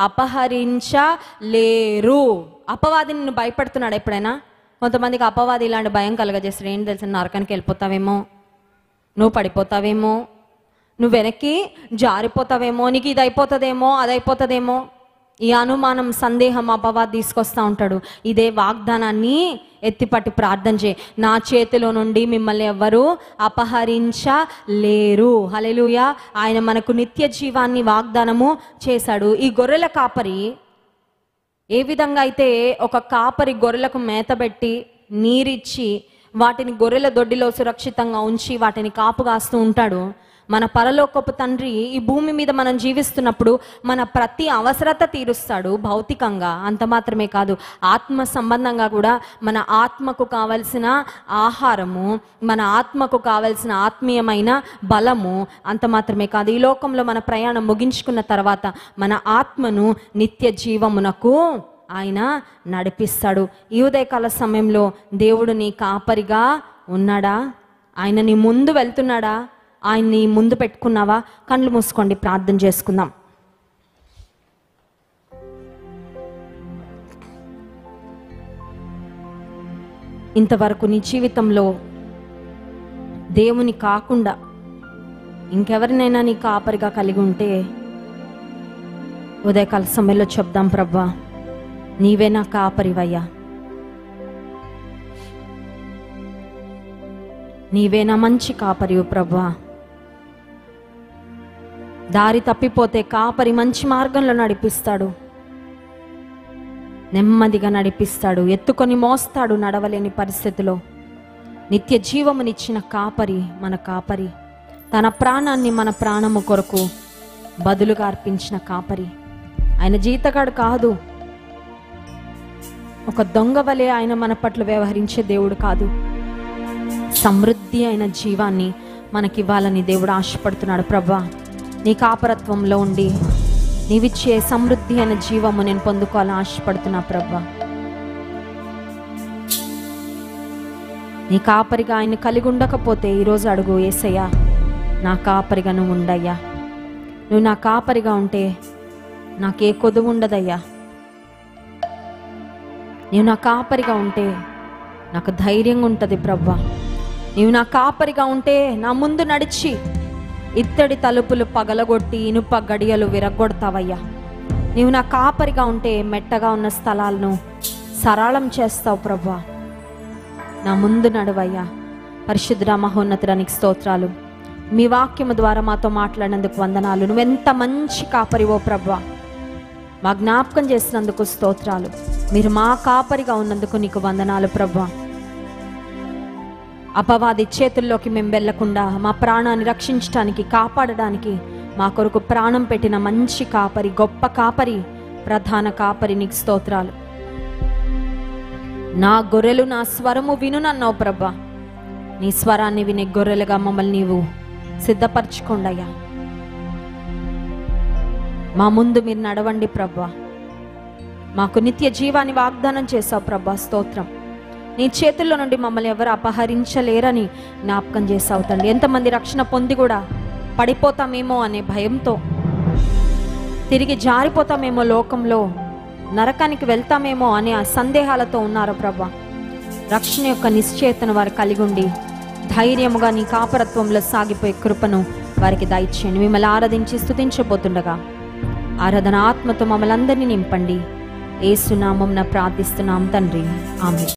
అపహరించలేరు అపవాది నిన్ను భయపడుతున్నాడు ఎప్పుడైనా కొంతమందికి అపవాది ఇలాంటి భయం కలగజేస్తాడు ఏంటి తెలిసిన నరకానికి వెళ్ళిపోతావేమో నువ్వు పడిపోతావేమో నువ్వు వెనక్కి జారిపోతావేమో నీకు ఇది అయిపోతుందేమో అది అయిపోతుందేమో ఈ అనుమానం సందేహం అపవాది తీసుకొస్తా ఉంటాడు ఇదే వాగ్దానాన్ని ఎత్తిపట్టి ప్రార్థన చేయి నా చేతిలో నుండి మిమ్మల్ని ఎవ్వరూ అపహరించలేరు హలెలుయా ఆయన మనకు నిత్య జీవాన్ని వాగ్దానము చేశాడు ఈ గొర్రెల కాపరి ఏ విధంగా అయితే ఒక కాపరి గొర్రెలకు మేతబెట్టి నీరిచ్చి వాటిని గొర్రెల దొడ్డిలో సురక్షితంగా ఉంచి వాటిని కాపు కాస్తూ ఉంటాడు మన పరలోకపు తండ్రి ఈ భూమి మీద మనం జీవిస్తున్నప్పుడు మన ప్రతి అవసరత తీరుస్తాడు భౌతికంగా అంత మాత్రమే కాదు ఆత్మ సంబంధంగా కూడా మన ఆత్మకు కావలసిన ఆహారము మన ఆత్మకు కావలసిన ఆత్మీయమైన బలము అంత మాత్రమే కాదు ఈ లోకంలో మన ప్రయాణం ముగించుకున్న తర్వాత మన ఆత్మను నిత్య జీవమునకు ఆయన నడిపిస్తాడు ఈ ఉదయకాల సమయంలో దేవుడు నీ కాపరిగా ఉన్నాడా ఆయన నీ ముందు వెళ్తున్నాడా ఆయన నీ ముందు పెట్టుకున్నావా కళ్ళు మూసుకోండి ప్రార్థన చేసుకుందాం ఇంతవరకు నీ జీవితంలో దేవుని కాకుండా ఇంకెవరినైనా నీ కాపరిగా కలిగి ఉంటే ఉదయకాల సమయంలో చెప్దాం ప్రభా నీవే నా కాపరివయ్యా నీవే నా మంచి కాపరివు ప్రభా దారి తప్పిపోతే కాపరి మంచి మార్గంలో నడిపిస్తాడు నెమ్మదిగా నడిపిస్తాడు ఎత్తుకొని మోస్తాడు నడవలేని పరిస్థితిలో నిత్య జీవమునిచ్చిన కాపరి మన కాపరి తన ప్రాణాన్ని మన ప్రాణము కొరకు బదులుగా అర్పించిన కాపరి ఆయన జీతగాడు కాదు ఒక దొంగ వలె ఆయన మన పట్ల వ్యవహరించే దేవుడు కాదు సమృద్ధి అయిన జీవాన్ని మనకివ్వాలని దేవుడు ఆశపడుతున్నాడు ప్రభా నీ కాపరత్వంలో ఉండి నీవిచ్చే సమృద్ధి అయిన జీవము నేను పొందుకోవాలని ఆశపడుతున్నా ప్రభా నీ కాపరిగా ఆయన కలిగి ఉండకపోతే ఈరోజు అడుగు ఏసయ్యా నా కాపరిగా నువ్వు ఉండయ్యా నువ్వు నా కాపరిగా ఉంటే నాకే కొదువు ఉండదయ్యా నీవు నా కాపరిగా ఉంటే నాకు ధైర్యంగా ఉంటుంది ప్రవ్వా నీవు నా కాపరిగా ఉంటే నా ముందు నడిచి ఇత్తడి తలుపులు పగలగొట్టి ఇనుప గడియలు విరగొడతావయ్యా నీవు నా కాపరిగా ఉంటే మెట్టగా ఉన్న స్థలాలను సరళం చేస్తావు ప్రభా నా ముందు నడువయ్యా పరిశుద్ర మహోన్నతుడానికి స్తోత్రాలు మీ వాక్యము ద్వారా మాతో మాట్లాడినందుకు వందనాలు నువ్వెంత మంచి కాపరివో ప్రభా మా జ్ఞాపకం చేసినందుకు స్తోత్రాలు మీరు మా కాపరిగా ఉన్నందుకు నీకు వందనాలు ప్రభా అపవాది చేతుల్లోకి మేము వెళ్లకుండా మా ప్రాణాన్ని రక్షించడానికి కాపాడడానికి మా కొరకు ప్రాణం పెట్టిన మంచి కాపరి గొప్ప కాపరి ప్రధాన కాపరి నీకు స్తోత్రాలు నా గొర్రెలు నా స్వరము వినునన్నావు ప్రభా నీ స్వరాన్ని వినే గొర్రెలుగా మమ్మల్ని నీవు సిద్ధపరచుకోండయ్యా మా ముందు మీరు నడవండి ప్రభా మాకు నిత్య జీవాన్ని వాగ్దానం చేశావు ప్రభా స్తోత్రం నీ చేతుల్లో నుండి మమ్మల్ని ఎవరు అపహరించలేరని జ్ఞాపకం చేసావు తండ్రి ఎంతమంది రక్షణ పొంది కూడా పడిపోతామేమో అనే భయంతో తిరిగి జారిపోతామేమో లోకంలో నరకానికి వెళ్తామేమో అనే ఆ సందేహాలతో ఉన్నారు ప్రభా రక్షణ యొక్క నిశ్చయతను వారు కలిగి ఉండి ధైర్యముగా నీ కాపరత్వంలో సాగిపోయే కృపను వారికి దయచేయండి మిమ్మల్ని ఆరాధించి స్తుతించబోతుండగా ఆరాధన ఆత్మతో మమ్మల్ని అందరినీ నింపండి ఏసునామం ప్రార్థిస్తున్నాం తండ్రి ఆమె